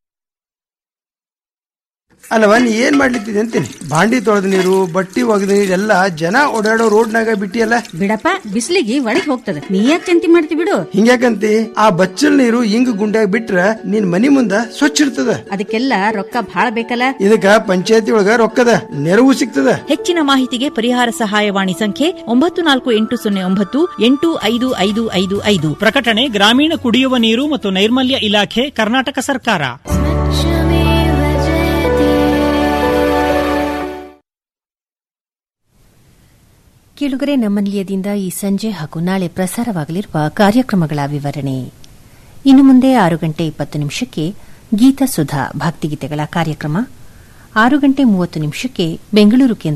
ಅಲ್ಲವ ನೀ ಏನ್ ಮಾಡ್ಲಿತ್ತಿದೆ ಅಂತೀನಿ ಬಾಂಡಿ ತೊಳೆದ ನೀರು ಬಟ್ಟಿ ಒಗೆದ ನೀರು ಎಲ್ಲ ಜನ ಓಡಾಡೋ ರೋಡ್ನಾಗ ಬಿಟ್ಟಿಯಲ್ಲ ಬಿಡಪ್ಪ ಬಿಸಿಲಿಗೆ ಒಳಗ್ ಹೋಗ್ತದ ನೀ ಯಾಕೆ ಚಿಂತೆ ಮಾಡ್ತಿ ಬಿಡು ಹಿಂಗ್ಯಾಕಂತಿ ಆ ಬಚ್ಚಲ್ ನೀರು ಹಿಂಗ್ ಗುಂಡ್ಯಾಗ ಬಿಟ್ರ ನಿನ್ ಮನಿ ಮುಂದ ಸ್ವಚ್ಛ ಇರ್ತದ ಅದಕ್ಕೆಲ್ಲ ರೊಕ್ಕ ಭಾಳ ಬೇಕಲ್ಲ ಇದಕ್ಕ ಪಂಚಾಯತಿ ಒಳಗ ರೊಕ್ಕದ ನೆರವು ಸಿಗ್ತದ ಹೆಚ್ಚಿನ ಮಾಹಿತಿಗೆ ಪರಿಹಾರ ಸಹಾಯವಾಣಿ ಸಂಖ್ಯೆ ಒಂಬತ್ತು ನಾಲ್ಕು ಎಂಟು ಸೊನ್ನೆ ಒಂಬತ್ತು ಎಂಟು ಐದು ಐದು ಐದು ಐದು ಪ್ರಕಟಣೆ ಗ್ರಾಮೀಣ ಕುಡಿಯುವ ನೀರು ಮತ್ತು ನೈರ್ಮಲ್ಯ ಇಲಾಖೆ ಕರ್ನಾಟಕ ಸರ್ಕಾರ ಕೇಳುಗರೆ ನಮ್ಮ ನಿಲಯದಿಂದ ಈ ಸಂಜೆ ಹಾಗೂ ನಾಳೆ ಪ್ರಸಾರವಾಗಲಿರುವ ಕಾರ್ಯಕ್ರಮಗಳ ವಿವರಣೆ ಇನ್ನು ಮುಂದೆ ಆರು ಗಂಟೆ ಇಪ್ಪತ್ತು ನಿಮಿಷಕ್ಕೆ ಗೀತ ಸುಧಾ ಭಕ್ತಿಗೀತೆಗಳ ಕಾರ್ಯಕ್ರಮ ಆರು ಗಂಟೆ ಮೂವತ್ತು ನಿಮಿಷಕ್ಕೆ ಬೆಂಗಳೂರು ಕೇಂದ್ರ